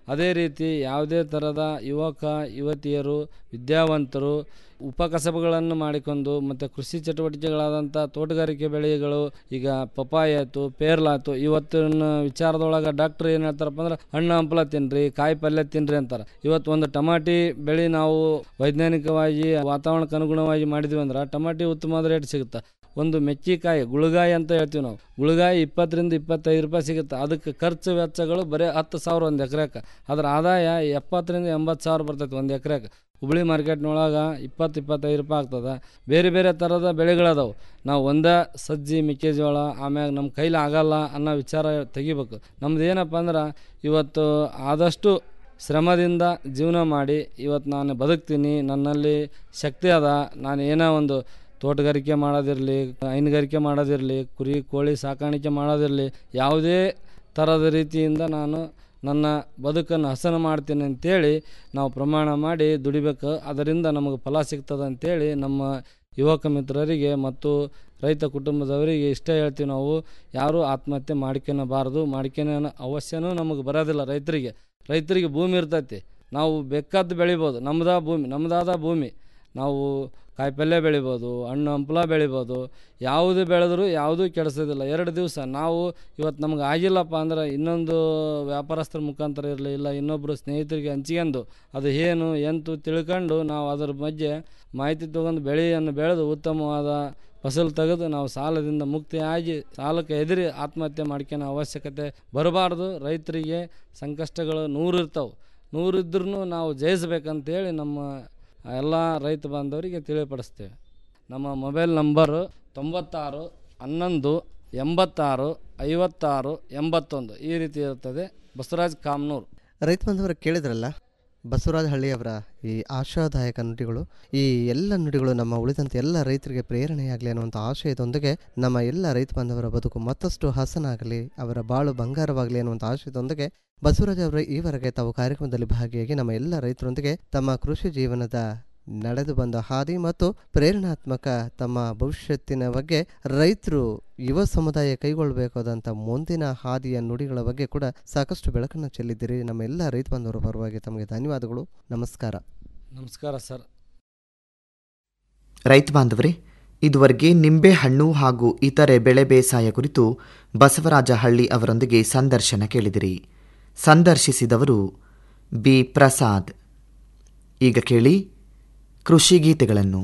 ಅದೇ ರೀತಿ ಯಾವುದೇ ಥರದ ಯುವಕ ಯುವತಿಯರು ವಿದ್ಯಾವಂತರು ಉಪಕಸಬುಗಳನ್ನು ಮಾಡಿಕೊಂಡು ಮತ್ತು ಕೃಷಿ ಚಟುವಟಿಕೆಗಳಾದಂಥ ತೋಟಗಾರಿಕೆ ಬೆಳೆಗಳು ಈಗ ಪಪಾಯ ಆಯಿತು ಪೇರ್ಲಾಯ್ತು ಇವತ್ತಿನ ವಿಚಾರದೊಳಗೆ ಡಾಕ್ಟ್ರ್ ಏನು ಹೇಳ್ತಾರಪ್ಪ ಅಂದ್ರೆ ಹಣ್ಣು ಹಂಪಲ ತಿನ್ನಿರಿ ಕಾಯಿ ಪಲ್ಯ ತಿನ್ನಿರಿ ಅಂತಾರೆ ಇವತ್ತು ಒಂದು ಟಮಾಟಿ ಬೆಳೆ ನಾವು ವೈಜ್ಞಾನಿಕವಾಗಿ ವಾತಾವರಣಕ್ಕೆ ಅನುಗುಣವಾಗಿ ಮಾಡಿದ್ವಿ ಅಂದ್ರೆ ಟಮಾಟಿ ಉತ್ತಮವಾದ ರೇಟ್ ಸಿಗುತ್ತೆ ಒಂದು ಮೆಕ್ಕಿಕಾಯಿ ಗುಳಗಾಯಿ ಅಂತ ಹೇಳ್ತೀವಿ ನಾವು ಗುಳಗಾಯಿ ಇಪ್ಪತ್ತರಿಂದ ಇಪ್ಪತ್ತೈದು ರೂಪಾಯಿ ಸಿಗುತ್ತೆ ಅದಕ್ಕೆ ಖರ್ಚು ವೆಚ್ಚಗಳು ಬರೀ ಹತ್ತು ಸಾವಿರ ಒಂದು ಎಕರೆಗೆ ಅದರ ಆದಾಯ ಎಪ್ಪತ್ತರಿಂದ ಎಂಬತ್ತು ಸಾವಿರ ಬರ್ತೈತೆ ಒಂದು ಎಕರೆಗೆ ಹುಬ್ಳಿ ಮಾರ್ಕೆಟ್ನೊಳಗೆ ಇಪ್ಪತ್ತು ಇಪ್ಪತ್ತೈದು ರೂಪಾಯಿ ಆಗ್ತದೆ ಬೇರೆ ಬೇರೆ ಥರದ ಬೆಳೆಗಳದಾವು ನಾವು ಒಂದೇ ಸಜ್ಜಿ ಮೆಕ್ಕೆಜೋಳ ಆಮ್ಯಾಗ ನಮ್ಮ ಕೈಲಿ ಆಗಲ್ಲ ಅನ್ನೋ ವಿಚಾರ ತೆಗಿಬೇಕು ನಮ್ದು ಏನಪ್ಪ ಅಂದ್ರೆ ಇವತ್ತು ಆದಷ್ಟು ಶ್ರಮದಿಂದ ಜೀವನ ಮಾಡಿ ಇವತ್ತು ನಾನು ಬದುಕ್ತೀನಿ ನನ್ನಲ್ಲಿ ಶಕ್ತಿ ಅದ ನಾನು ಏನೋ ಒಂದು ತೋಟಗಾರಿಕೆ ಮಾಡೋದಿರಲಿ ಹೈನುಗಾರಿಕೆ ಮಾಡೋದಿರಲಿ ಕುರಿ ಕೋಳಿ ಸಾಕಾಣಿಕೆ ಮಾಡೋದಿರಲಿ ಯಾವುದೇ ಥರದ ರೀತಿಯಿಂದ ನಾನು ನನ್ನ ಬದುಕನ್ನು ಹಸನ ಮಾಡ್ತೀನಿ ಅಂತೇಳಿ ನಾವು ಪ್ರಮಾಣ ಮಾಡಿ ದುಡಿಬೇಕು ಅದರಿಂದ ನಮಗೆ ಫಲ ಸಿಗ್ತದೆ ಅಂತೇಳಿ ನಮ್ಮ ಯುವಕ ಮಿತ್ರರಿಗೆ ಮತ್ತು ರೈತ ಕುಟುಂಬದವರಿಗೆ ಇಷ್ಟ ಹೇಳ್ತೀವಿ ನಾವು ಯಾರೂ ಆತ್ಮಹತ್ಯೆ ಮಾಡ್ಕೊಳಬಾರ್ದು ಮಾಡ್ಕೊಳೋ ಅವಶ್ಯನೂ ನಮಗೆ ಬರೋದಿಲ್ಲ ರೈತರಿಗೆ ರೈತರಿಗೆ ಭೂಮಿ ಇರ್ತೈತಿ ನಾವು ಬೇಕಾದ್ದು ಬೆಳಿಬೋದು ನಮ್ಮದ ಭೂಮಿ ನಮ್ಮದಾದ ಭೂಮಿ ನಾವು ಕಾಯಿಪಲ್ಯ ಬೆಳಿಬೋದು ಹಣ್ಣು ಹಂಪಲ ಬೆಳಿಬೋದು ಯಾವುದು ಬೆಳೆದ್ರೂ ಯಾವುದೂ ಕೆಡಿಸೋದಿಲ್ಲ ಎರಡು ದಿವಸ ನಾವು ಇವತ್ತು ನಮ್ಗೆ ಆಗಿಲ್ಲಪ್ಪ ಅಂದ್ರೆ ಇನ್ನೊಂದು ವ್ಯಾಪಾರಸ್ಥರ ಮುಖಾಂತರ ಇರಲಿ ಇಲ್ಲ ಇನ್ನೊಬ್ಬರು ಸ್ನೇಹಿತರಿಗೆ ಹಂಚ್ಕೊಂಡು ಅದು ಏನು ಎಂತು ತಿಳ್ಕೊಂಡು ನಾವು ಅದರ ಮಧ್ಯೆ ಮಾಹಿತಿ ತೊಗೊಂಡು ಬೆಳೆಯನ್ನು ಬೆಳೆದು ಉತ್ತಮವಾದ ಫಸಲು ತೆಗೆದು ನಾವು ಸಾಲದಿಂದ ಮುಕ್ತಿಯಾಗಿ ಸಾಲಕ್ಕೆ ಎದುರಿ ಆತ್ಮಹತ್ಯೆ ಮಾಡ್ಕೊಳೋ ಅವಶ್ಯಕತೆ ಬರಬಾರ್ದು ರೈತರಿಗೆ ಸಂಕಷ್ಟಗಳು ನೂರು ಇರ್ತಾವೆ ನೂರು ಇದ್ರೂ ನಾವು ಜಯಿಸ್ಬೇಕಂತೇಳಿ ನಮ್ಮ ಎಲ್ಲ ರೈತ ಬಾಂಧವರಿಗೆ ತಿಳಿಪಡಿಸ್ತೇವೆ ನಮ್ಮ ಮೊಬೈಲ್ ನಂಬರು ತೊಂಬತ್ತಾರು ಹನ್ನೊಂದು ಎಂಬತ್ತಾರು ಐವತ್ತಾರು ಎಂಬತ್ತೊಂದು ಈ ರೀತಿ ಇರ್ತದೆ ಬಸವರಾಜ್ ಕಾಮ್ನೂರು ರೈತ ಬಾಂಧವರು ಕೇಳಿದ್ರಲ್ಲ ಬಸವರಾಜ ಹಳ್ಳಿಯವರ ಈ ಆಶಾದಾಯಕ ನುಡಿಗಳು ಈ ಎಲ್ಲ ನುಡಿಗಳು ನಮ್ಮ ಉಳಿದಂತೆ ಎಲ್ಲ ರೈತರಿಗೆ ಪ್ರೇರಣೆಯಾಗಲಿ ಅನ್ನುವಂಥ ಆಶಯದೊಂದಿಗೆ ನಮ್ಮ ಎಲ್ಲ ರೈತ ಬಾಂಧವರ ಬದುಕು ಮತ್ತಷ್ಟು ಹಸನಾಗಲಿ ಅವರ ಬಾಳು ಬಂಗಾರವಾಗಲಿ ಅನ್ನುವಂಥ ಆಶಯದೊಂದಿಗೆ ಬಸವರಾಜ್ ಅವರು ಈವರೆಗೆ ತಾವು ಕಾರ್ಯಕ್ರಮದಲ್ಲಿ ಭಾಗಿಯಾಗಿ ನಮ್ಮ ಎಲ್ಲ ರೈತರೊಂದಿಗೆ ತಮ್ಮ ಕೃಷಿ ಜೀವನದ ನಡೆದು ಬಂದ ಹಾದಿ ಮತ್ತು ಪ್ರೇರಣಾತ್ಮಕ ತಮ್ಮ ಭವಿಷ್ಯತ್ತಿನ ಬಗ್ಗೆ ರೈತರು ಯುವ ಸಮುದಾಯ ಕೈಗೊಳ್ಳಬೇಕಾದಂಥ ಮುಂದಿನ ಹಾದಿಯ ನುಡಿಗಳ ಬಗ್ಗೆ ಕೂಡ ಸಾಕಷ್ಟು ಬೆಳಕನ್ನು ಚೆಲ್ಲಿದ್ದೀರಿ ನಮ್ಮ ಎಲ್ಲ ರೈತ ಬಾಂಧವರ ಪರವಾಗಿ ತಮಗೆ ಧನ್ಯವಾದಗಳು ನಮಸ್ಕಾರ ನಮಸ್ಕಾರ ಸರ್ ರೈತ ಬಾಂಧವರೇ ಇದುವರೆಗೆ ನಿಂಬೆ ಹಣ್ಣು ಹಾಗೂ ಇತರೆ ಬೆಳೆ ಬೇಸಾಯ ಕುರಿತು ಬಸವರಾಜ ಹಳ್ಳಿ ಅವರೊಂದಿಗೆ ಸಂದರ್ಶನ ಕೇಳಿದಿರಿ ಸಂದರ್ಶಿಸಿದವರು ಬಿ ಪ್ರಸಾದ್ ಈಗ ಕೇಳಿ ಕೃಷಿ ಗೀತೆಗಳನ್ನು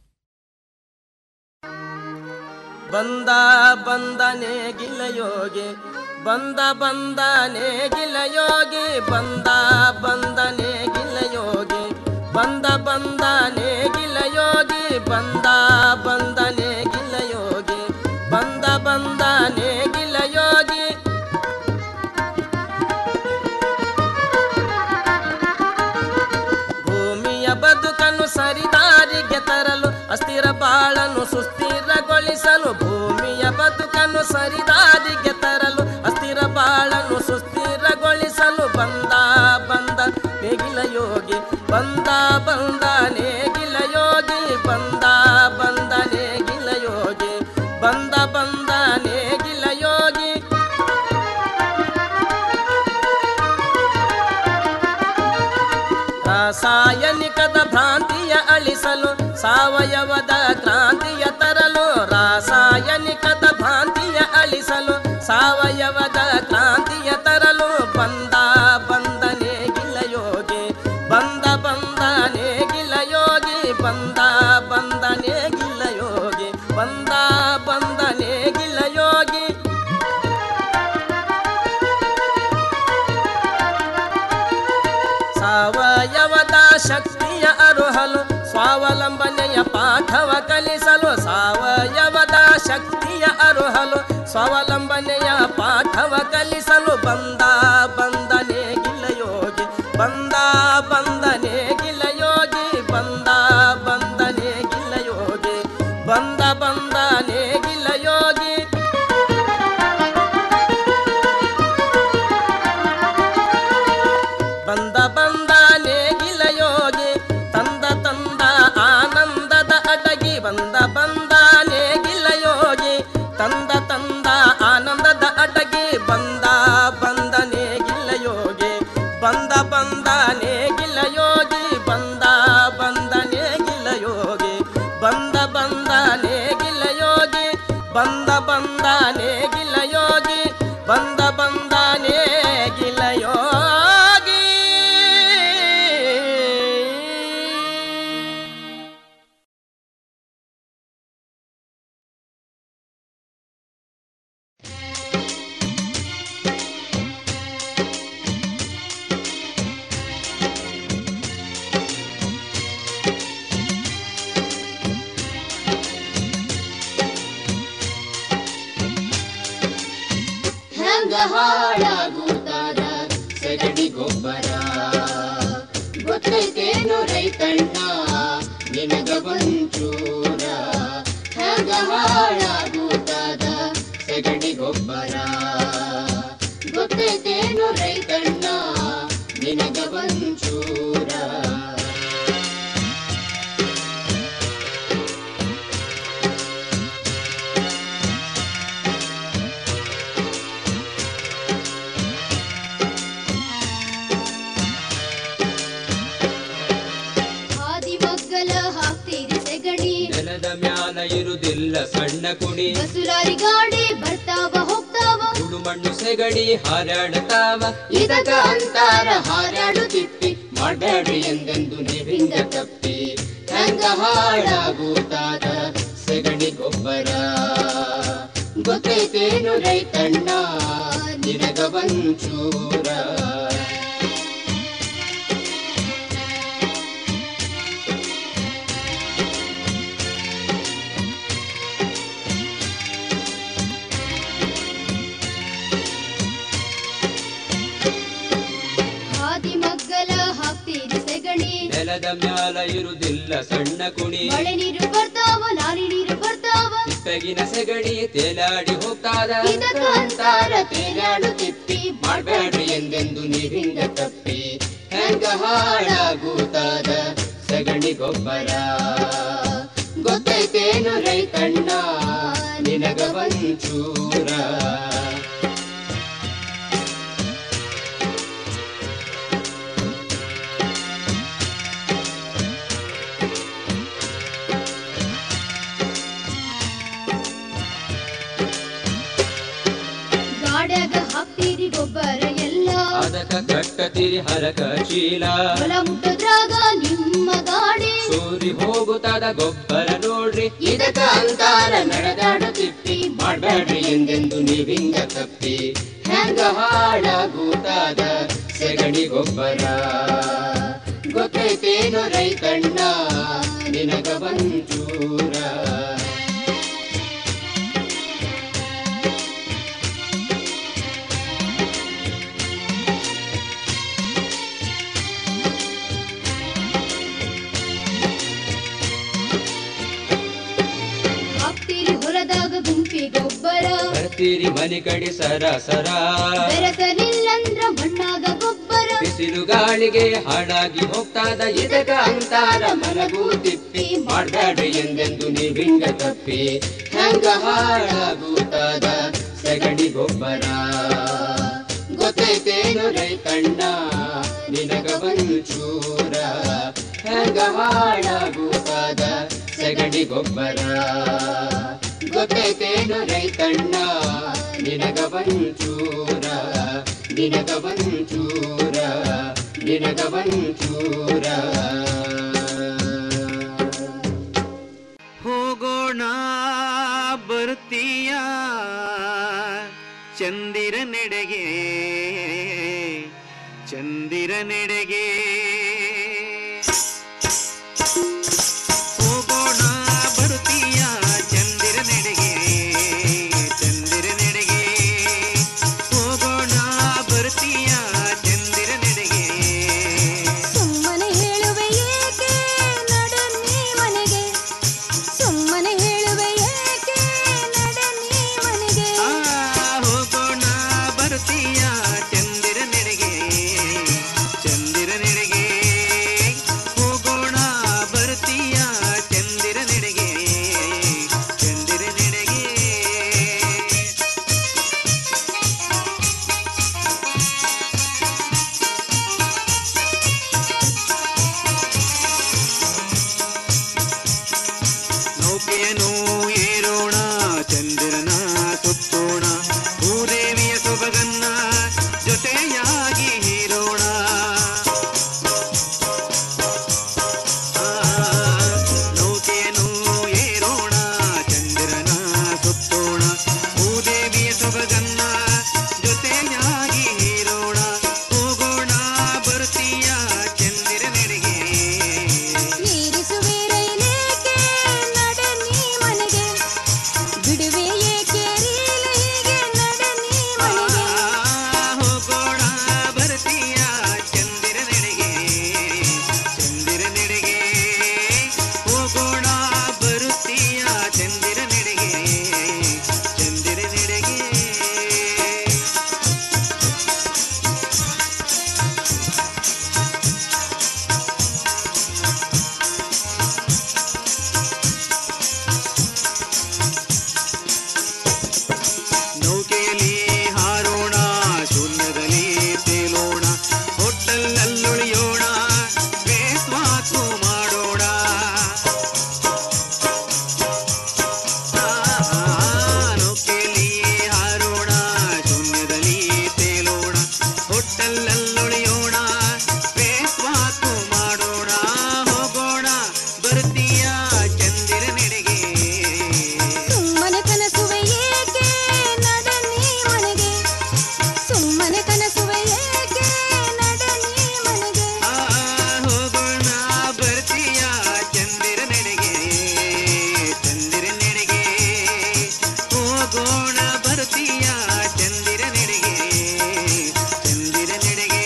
ಬಂದ ಬಂದನೆ ಗಿಲಯೋಗಿ ಬಂದ ಬಂದನೆ ಗಿಲಯೋಗಿ ಬಂದ ಬಂದನೆ ಗಿಲಯೋಗಿ ಬಂದ ಬಂದನೆ ಗಿಲಯೋಗಿ ಬಂದ ಬಂದನೆ ಗಿಲಯೋಗಿ ಬಂದ ಬಂದನೆ ಗಿಲಯೋಗಿ ಭೂಮಿಯ ಬದುಕನ್ನು ಸರಿದಾರಿಗೆ ತರಲು ಅಸ್ಥಿರ ಬಾಳನ್ನು ಸುಸ್ಥಿರಗೊಳಿಸಲು ಭೂಮಿಯ ಬದುಕನ್ನು ಸರಿದಾರಿಗೆ ತರಲು ಅಸ್ಥಿರ ಬಾಳನ್ನು ಸುಸ್ಥಿರಗೊಳಿಸಲು ಬಂದ ಬಂದ ನೇಗಿಲ ಯೋಗಿ ಬಂದ ಬಂದ ನೇಗಿಲ ಯೋಗಿ ಬಂದ ಬಂದ ನೇಗಿಲ ಯೋಗಿ ಬಂದ ಬಂದ ನೇಗಿಲ ಯೋಗಿ ರಾಸಾಯನಿಕದ ಭ್ರಾಂತಿಯ ಅಳಿಸಲು ಸಾವಯವದ ಕ್ರಾಂತಿಯ ತರಲು ರಾಸಾಯನಿಕದ ಭ್ರಾಂತಿಯ ಅಳಿಸಲು ಸಾವಯವದ ಕ್ರಾಂತಿಯ ತರಲು ಬಂದ ಬಂದನೆ ಗಿಲಯೋಗಿ ಬಂದ ಬಂದನೆ ಗಿಲಯೋಗಿ ಬಂದ ಬಂದನೆ ಗಿಲಯೋಗಿ ಬಂದ ಬಂದನೆ ಗಿಲಯೋಗಿ ಸಾವಯವದ ಶಕ್ತಿಯ ಅರುಹಲು ಸ್ವಾವಲಂಬನೆಯ ಪಾಠವ ಕಲಿಸಲು ಸಾವಯವದ ಶಕ್ತಿಯ ಅರುಹಲು ಸ್ವಾವಲಂಬನೆಯ ಪಾಠವ ಕಲಿಸಲು ಬಂದ ಬಂದನೆ ಗಿಲಯೋಗಿ ಬಂದ ಬಂದನೆ ಗಿಲಯೋಗಿ ಬಂದ ಬಂದನೆ ಗಿಲಯೋಗಿ ಬಂದ ಬಂದನೆ ಗಿಲಯೋಗಿ ಬಂದ ಬಂದ ನೇಗಿಲ ಯೋಗಿ ತಂದ ತಂದ ಆನಂದದ ಅಡಗಿ ಬಂದ ಬಂದ ನೇಗಿಲ ಯೋಗಿ ತಂದ ತಂದ ಆನಂದದ ಅಡಗಿ ಬಂದ ಬಂದಾನೆ ಗಿಲ ಯೋಗಿ ಬಂದ ಬಂದನೆ ಗಿಲ ಯೋಗಿ ಬಂದ ಬಂದಾನೆ ಗಿಲ ಯೋಗಿ ಬಂದ ಬಂದಾನೆ ಗಿಲ ಯೋಗಿ ಬಂದ ಬಂದಾನೆ ಗಿಲ ಯೋಗಿ ಹೆಂಗ ಹಾಳಾಗುತ್ತಾದ ಸಗಣಿ ಗೊಬ್ಬರ ಗೊತ್ತೈತೇನು ರೈತಣ್ಣ ನಿನಗ ಒಂಚೂರ ಹೆಂಗ ಹಾಳಾಗುತ್ತಾದ ಸಗಣಿ ಗೊಬ್ಬರ ಗೊತ್ತೈತೇನು ರೈತಣ್ಣ ನಿನಗ ಒಂಚೂರ ಹಾದಿ ಮಗ್ಗಲ ಹಾಕ್ತೀರಿ ಸೆಗಣಿ ನೆಲದ ಮ್ಯಾಲ ಇರುದಿಲ್ಲ ಸಣ್ಣ ಕುಣಿ ಬಸುಲಾರಿ ಗಾಡಿ ಬರ್ತಾವ ಹೋಗ್ತಾವ ಸುಡು ಮಣ್ಣು ಸೆಗಡಿ ಹಾರಾಡತಾವ ಇದಕ್ಕ ಅಂತಾರ ಹಾರಾಡು ತಿಪ್ಪಿ ಮಾಡ್ಬೇಡ್ರಿ ಎಂದೆಂದು ನೀವಿಂದ ತಪ್ಪಿ ಹೆಂಗ ಹಾಳಾಗುತ್ತಾದ ಸೆಗಣಿ ಗೊಬ್ಬರ ಗೊತ್ತೈತೇನು ರೈತಣ್ಣ ನಿನಗ ಒಂಚೂರ ಹಾದಿ ಮಗ್ಗಲ ಹಾಕ್ತೀರಿ ಸೆಗಣಿ ನೆಲದ ಮ್ಯಾಲ ಇರುದಿಲ್ಲ ಸಣ್ಣ ಕುಣಿ ಮಳೆ ನೀರು ಬರ್ತಾವ ನಾರಿ ನೀರು ಬರ್ತಾವ ತಿಪ್ಪೆಗಿನ ಸೆಗಡಿ ತೇಲಾಡಿ ಹೋಗ್ತಾದ ಇದಕ್ಕ ಅಂತಾರ ತೇಲಾಡು ತಿಪ್ಪಿ ಮಾಡ್ಬೇಡ್ರಿ ಎಂದೆಂದು ನೀವಿಂದ ತಪ್ಪಿ ಹೆಂಗ ಹಾಳಾಗುತ್ತಾದ ಸಗಣಿ ಗೊಬ್ಬರ ಗೊತ್ತೈತೇನು ರೈತಣ್ಣ ನಿನಗ ಒಂಚೂರ ಗಾಡ್ಯಾಗ ಹಾಕ್ತೀರಿ ಗೊಬ್ಬರ ಎಲ್ಲ ಅದಕ್ಕ ಕಟ್ಟತಿರಿ ಹರಕ ಚೀಲ ಹೊಲ ಮುಟ್ಟದ್ರಾಗ ನಿಮ್ಮ ಗಾಡಿ ಸೂರಿ ಹೋಗುತ್ತಾದ ಗೊಬ್ಬರ ನೋಡ್ರಿ ಇದಕ್ಕ ಅಂತಾರ ನಡೆದಾಡು ತಿಪ್ಪಿ ಮಾಡ್ಬೇಡ್ರಿ ಎಂದೆಂದು ನೀವಿಂದ ತಪ್ಪಿ ಹೆಂಗ ಹಾಳಾಗುತ್ತಾದ ಸೆಗಣಿ ಗೊಬ್ಬರ ಗೊತ್ತೈತೇನು ರೈತಣ್ಣ ನಿನಗ ಒಂಚೂರ ಹಾಕ್ತೀರಿ ಹೊಲದಾಗ ಗುಂಪಿ ಗೊಬ್ಬರ ಬರ್ತೀರಿ ಮನೆ ಕಡೆ ಸರ ಸರ ಬೆರೆಸಲಿಲ್ಲಂದ್ರ ಮಣ್ಣಾಗ ಗೊಬ್ಬರ ಬಿಸಿಲು ಗಾಳಿಗೆ ಹಾಳಾಗಿ ಹೋಗ್ತಾದ ಇದಕ್ಕ ಅಂತಾರ ಮಲಗು ತಿಪ್ಪಿ ಮಾಡ್ಬೇಡ್ರಿ ಎಂದೆಂದು ನೀವಿಂಗ ತಪ್ಪಿ ಹೆಂಗ ಹಾಳಾಗುತ್ತಾದ ಸಗಣಿ ಗೊಬ್ಬರ ಗೊತ್ತೈತೇನು ರೈತಣ್ಣ ನಿನಗ ಒಂಚೂರ ಹೆಂಗ ಹಾಳಾಗುತ್ತಾದ ಸಗಣಿ ಗೊಬ್ಬರ ಗೊತ್ತೈತೇನು ರೈತಣ್ಣ ನಿನಗ ಒಂಚೂರ ನಿನಗ ಒಂಚೂರ ನಿನಗ ಒಂಚೂರ ಹೋಗೋಣ ಬರುತ್ತೀಯ ಚಂದಿರ ನೆಡೆಗೆ ಚಂದಿರ ನೆಡೆಗೆ ಹೋಗೋಣ ಬರುತ್ತೀಯ ಚಂದಿರ ನೆಡೆಗೆ ಚಂದಿರ ನೆಡೆಗೆ ಹೋಗೋಣ ಬರುತ್ತೀಯ ಚಂದಿರ ನೆಡೆಗೆ ಸುಮ್ಮನೆ ಹೇಳುವೆ ಏಕೆ ನಡೆ ನೀ ಮನೆಗೆ ಸುಮ್ಮನೆ ಹೇಳುವೆ ಏಕೆ ನಡೆ ನೀ ಮನೆಗೆ ಆ ಹೋಗೋಣ ಬರುತ್ತೀಯ ಚಂದಿರ ನೆಡೆಗೆ ಚಂದಿರ ನೆಡೆಗೆ ನೌಕೆಯನ್ನು ಏರೋಣ ಚಂದಿರನ ಸುತ್ತೋಣ ಭೂದೇವಿಯ ಸೊಬಗನ್ನ ಜೊತೆಯಾಗಿ ಹೀರೋಣ ಆ, ನೌಕೆಯನ್ನು ಏರೋಣ ಚಂದಿರನ ಸುತ್ತೋಣ ಭೂದೇವಿಯ ಸೊಬಗನ್ನ ಜೊತೆಯಾಗಿ ಹೀರೋಣ ಹೋಗೋಣ ಬರ್ತೀಯ ಚಂದಿರನೆಡೆಗೆ ಏರಿಸುವೆ ರೈಲೇಕೆ ನಡೆ ನೀ ಮನೆಗೆ ಬಿಡುವೆ ಏಕೆ ರೀಲಿಗೆ ನಡೆ ನೀ ಮನೆಗೆ ಹೋಗೋಣ ಬರ್ತೀಯ ಚಂದಿರನೆಡೆಗೆ ಚಂದಿರನೆಡೆಗೆ ಹೋಗೋಣ ಬರುತ್ತೀಯ ಚಂದಿರನೆಡೆಗೆ ಚಂದಿರನೆಡೆಗೆ ನೌಕೆಯಲ್ಲಿ ಹಾರೋಣ ಶೂನ್ಯದಲ್ಲಿ ತೇಲೋಣ ಹೋಟೆಲ್ನಲ್ಲುಳಿಯೋಣ ಬೇಸ್ ಮಾತು ಮಾಡೋಣ ಆ, ನೌಕೆಯಲ್ಲಿ ಹಾರೋಣ ಶೂನ್ಯದಲ್ಲಿ ತೇಲೋಣ ಹೋಟೆಲ್ನಲ್ಲುಳಿಯೋಣ ಬೇಸ್ ಮಾತು ಮಾಡೋಣ ಹೋಗೋಣ ಬರ್ತೀಯ ಚಂದಿರನೆಡೆಗೆ ಸುಮ್ಮನೆ ಕನಸುವೆ ಏಕೆ ನಡೆ ನೀ ಮನೆಗೆ ಸುಮ್ಮನೆ ಕನಸುವೆ ಏಕೆ ನಡೆ ನೀ ಮನೆಗೆ ಹೋಗೋಣ ಬರ್ತೀಯ ಚಂದಿರನೆಡೆಗೆ ಚಂದಿರನೆಡೆಗೆ ಹೋಗೋಣ ಬರ್ತೀಯ ಚಂದಿರನೆಡೆಗೆ ಚಂದಿರನೆಡೆಗೆ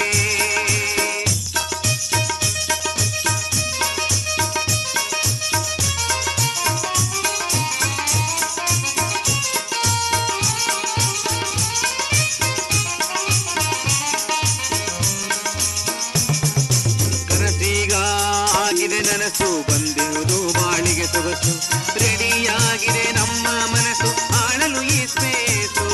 ಕನಸೀಗ ಆಗಿದೆ ನನಸು ಬಂದಿರುವುದು ಬಾಳಿಗೆ ಸೊಗಸು ರೆಡಿಯಾಗಿದೆ ನಮ್ಮ ಮನಸ್ಸು ಆಳಲು ಈ ಸ್ಪೇಸು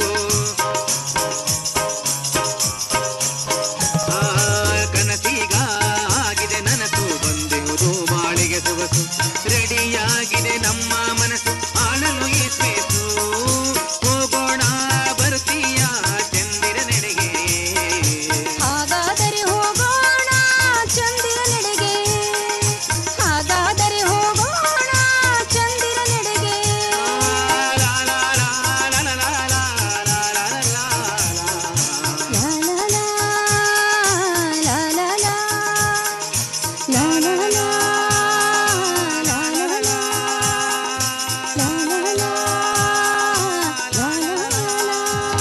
ಆ, ಕನಸೀಗ ಆಗಿದೆ ನನಸು ಬಂದಿರುವುದು ಬಾಳಿಗೆ ಸೊಗಸು ರೆಡಿಯಾಗಿದೆ ನಮ್ಮ ಮನಸ್ಸು ಆಳಲು ಈ ಸ್ಪೇಸು ಹೋಗೋಣ ಬರ್ತೀಯ ಚಂದಿರನೆಡೆಗೆ ಹಾಗಾದರೆ ಹೋಗೋಣ ಚಂದಿರನೆಡೆಗೆ ಹಾಗಾದರೆ ಹೋಗೋಣ ಚಂದಿರನೆಡೆಗೆ ಲಾ ಲಾ ಲಾ, ಲಾ ಲಾ ಲಾ, ಲಾ ಲಾ ಲಾ, ಲಾ ಲಾ ಲಾ, ಲಾ ಲಾ ಲಾ, ಲಾ ಲಾ ಲಾ.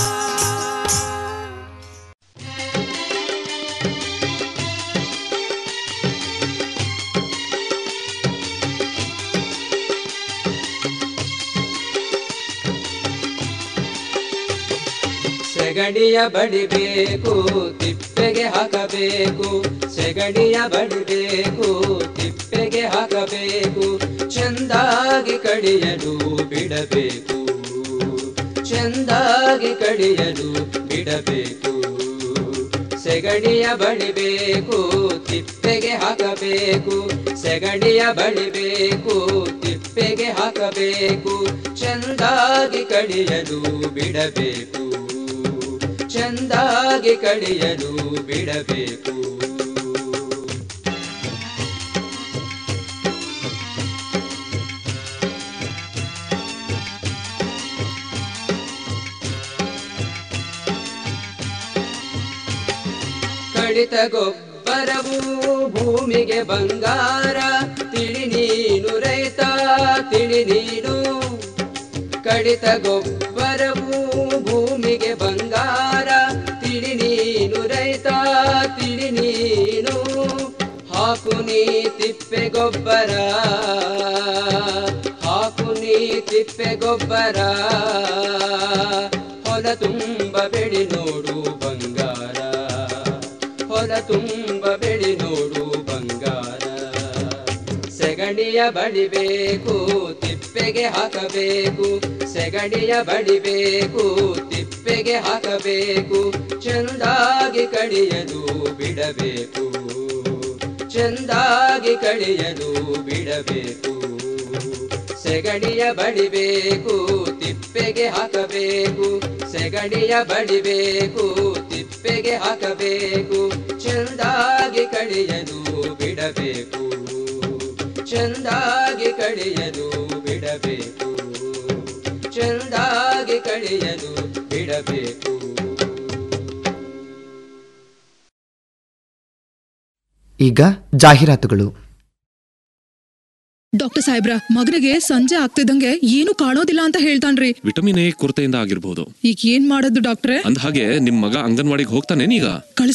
ಸೆಗಡಿಯ ಬಡಿಬೇಕು ತಿಪ್ಪೆಗೆ ಹಾಕಬೇಕು ಸೆಗಡಿಯ ಬಡಿಬೇಕು ತಿಪ್ಪೆಗೆ ಹಾಕಬೇಕು ಚೆಂದಾಗಿ ಕಡಿಯಲು ಬಿಡಬೇಕು ಚೆಂದಾಗಿ ಕಡಿಯಲು ಬಿಡಬೇಕು ಸೆಗಡಿಯ ಬಡಿಬೇಕು ತಿಪ್ಪೆಗೆ ಹಾಕಬೇಕು ಸೆಗಡಿಯ ಬಡಿಬೇಕು ತಿಪ್ಪೆಗೆ ಹಾಕಬೇಕು ಚೆಂದಾಗಿ ಕಡಿಯಲು ಬಿಡಬೇಕು ಚೆಂದಾಗಿ ಕಡಿಯಲು ಬಿಡಬೇಕು ಕಡಿತ ಗೊಬ್ಬರವು ಭೂಮಿಗೆ ಬಂಗಾರ ತಿಳಿ ನೀನು ರೈತ ತಿಳಿ ನೀನು ಕಡಿತ ಗೊಬ್ಬರವು ಭೂಮಿಗೆ ಬಂಗಾರ ತಿಳಿ ನೀನು ರೈತ ತಿಳಿ ನೀನು ಹಾಕು ನೀ ತಿಪ್ಪೆ ಗೊಬ್ಬರ ಹಾಕು ನೀ ತಿಪ್ಪೆ ಗೊಬ್ಬರ ಹೊಲ ತುಂಬ ಬೆಳಿ ನೋಡು ಬಂಗಾರ ಹೊಲ ತುಂಬ ಬೆಳಿ ನೋಡು ಬಂಗಾರ ಸೆಗಣಿಯ ಬಡಿಬೇಕು ತಿಪ್ಪೆಗೆ ಹಾಕಬೇಕು ಸೆಗಣಿಯ ಬಡಿಬೇಕು ತಿಪ್ಪೆಗೆ ಹಾಕಬೇಕು ಚೆಂದಾಗಿ ಕಡಿಯಲು ಬಿಡಬೇಕು ಚೆಂದಾಗಿ ಕಡಿಯಲು ಬಿಡಬೇಕು ಸೆಗಡಿಯ ಬಡಿಬೇಕು ತಿಪ್ಪೆಗೆ ಹಾಕಬೇಕು ಸೆಗಡಿಯ ಬಡಿಬೇಕು ತಿಪ್ಪೆಗೆ ಹಾಕಬೇಕು ಚೆಂದಾಗಿ ಕಡಿಯಲು ಬಿಡಬೇಕು ಚೆಂದಾಗಿ ಕಡಿಯಲು ಬಿಡಬೇಕು ಚೆಂದಾಗಿ ಕಡಿಯಲು ಬಿಡಬೇಕು ಈಗ ಜಾಹೀರಾತುಗಳು ಡಾಕ್ಟರ್ ಸಾಹೇಬ್ರ ಮಗನಿಗೆ ಸಂಜೆ ಆಗ್ತಿದ್ದಂಗೆ ಏನು ಕಾಣೋದಿಲ್ಲ ಅಂತ ಹೇಳ್ತಾನ್ರಿ ವಿಟಮಿನ್ ಎ ಕೊರತೆಯಿಂದ ಆಗಿರ್ಬೋದು ಈಗ ಏನ್ ಮಾಡೋದು ಡಾಕ್ಟ್ರೆ ಅಂದ ಹಾಗೆ ನಿಮ್ ಮಗ ಅಂಗನವಾಡಿಗೆ ಹೋಗ್ತಾನೇನೀಗ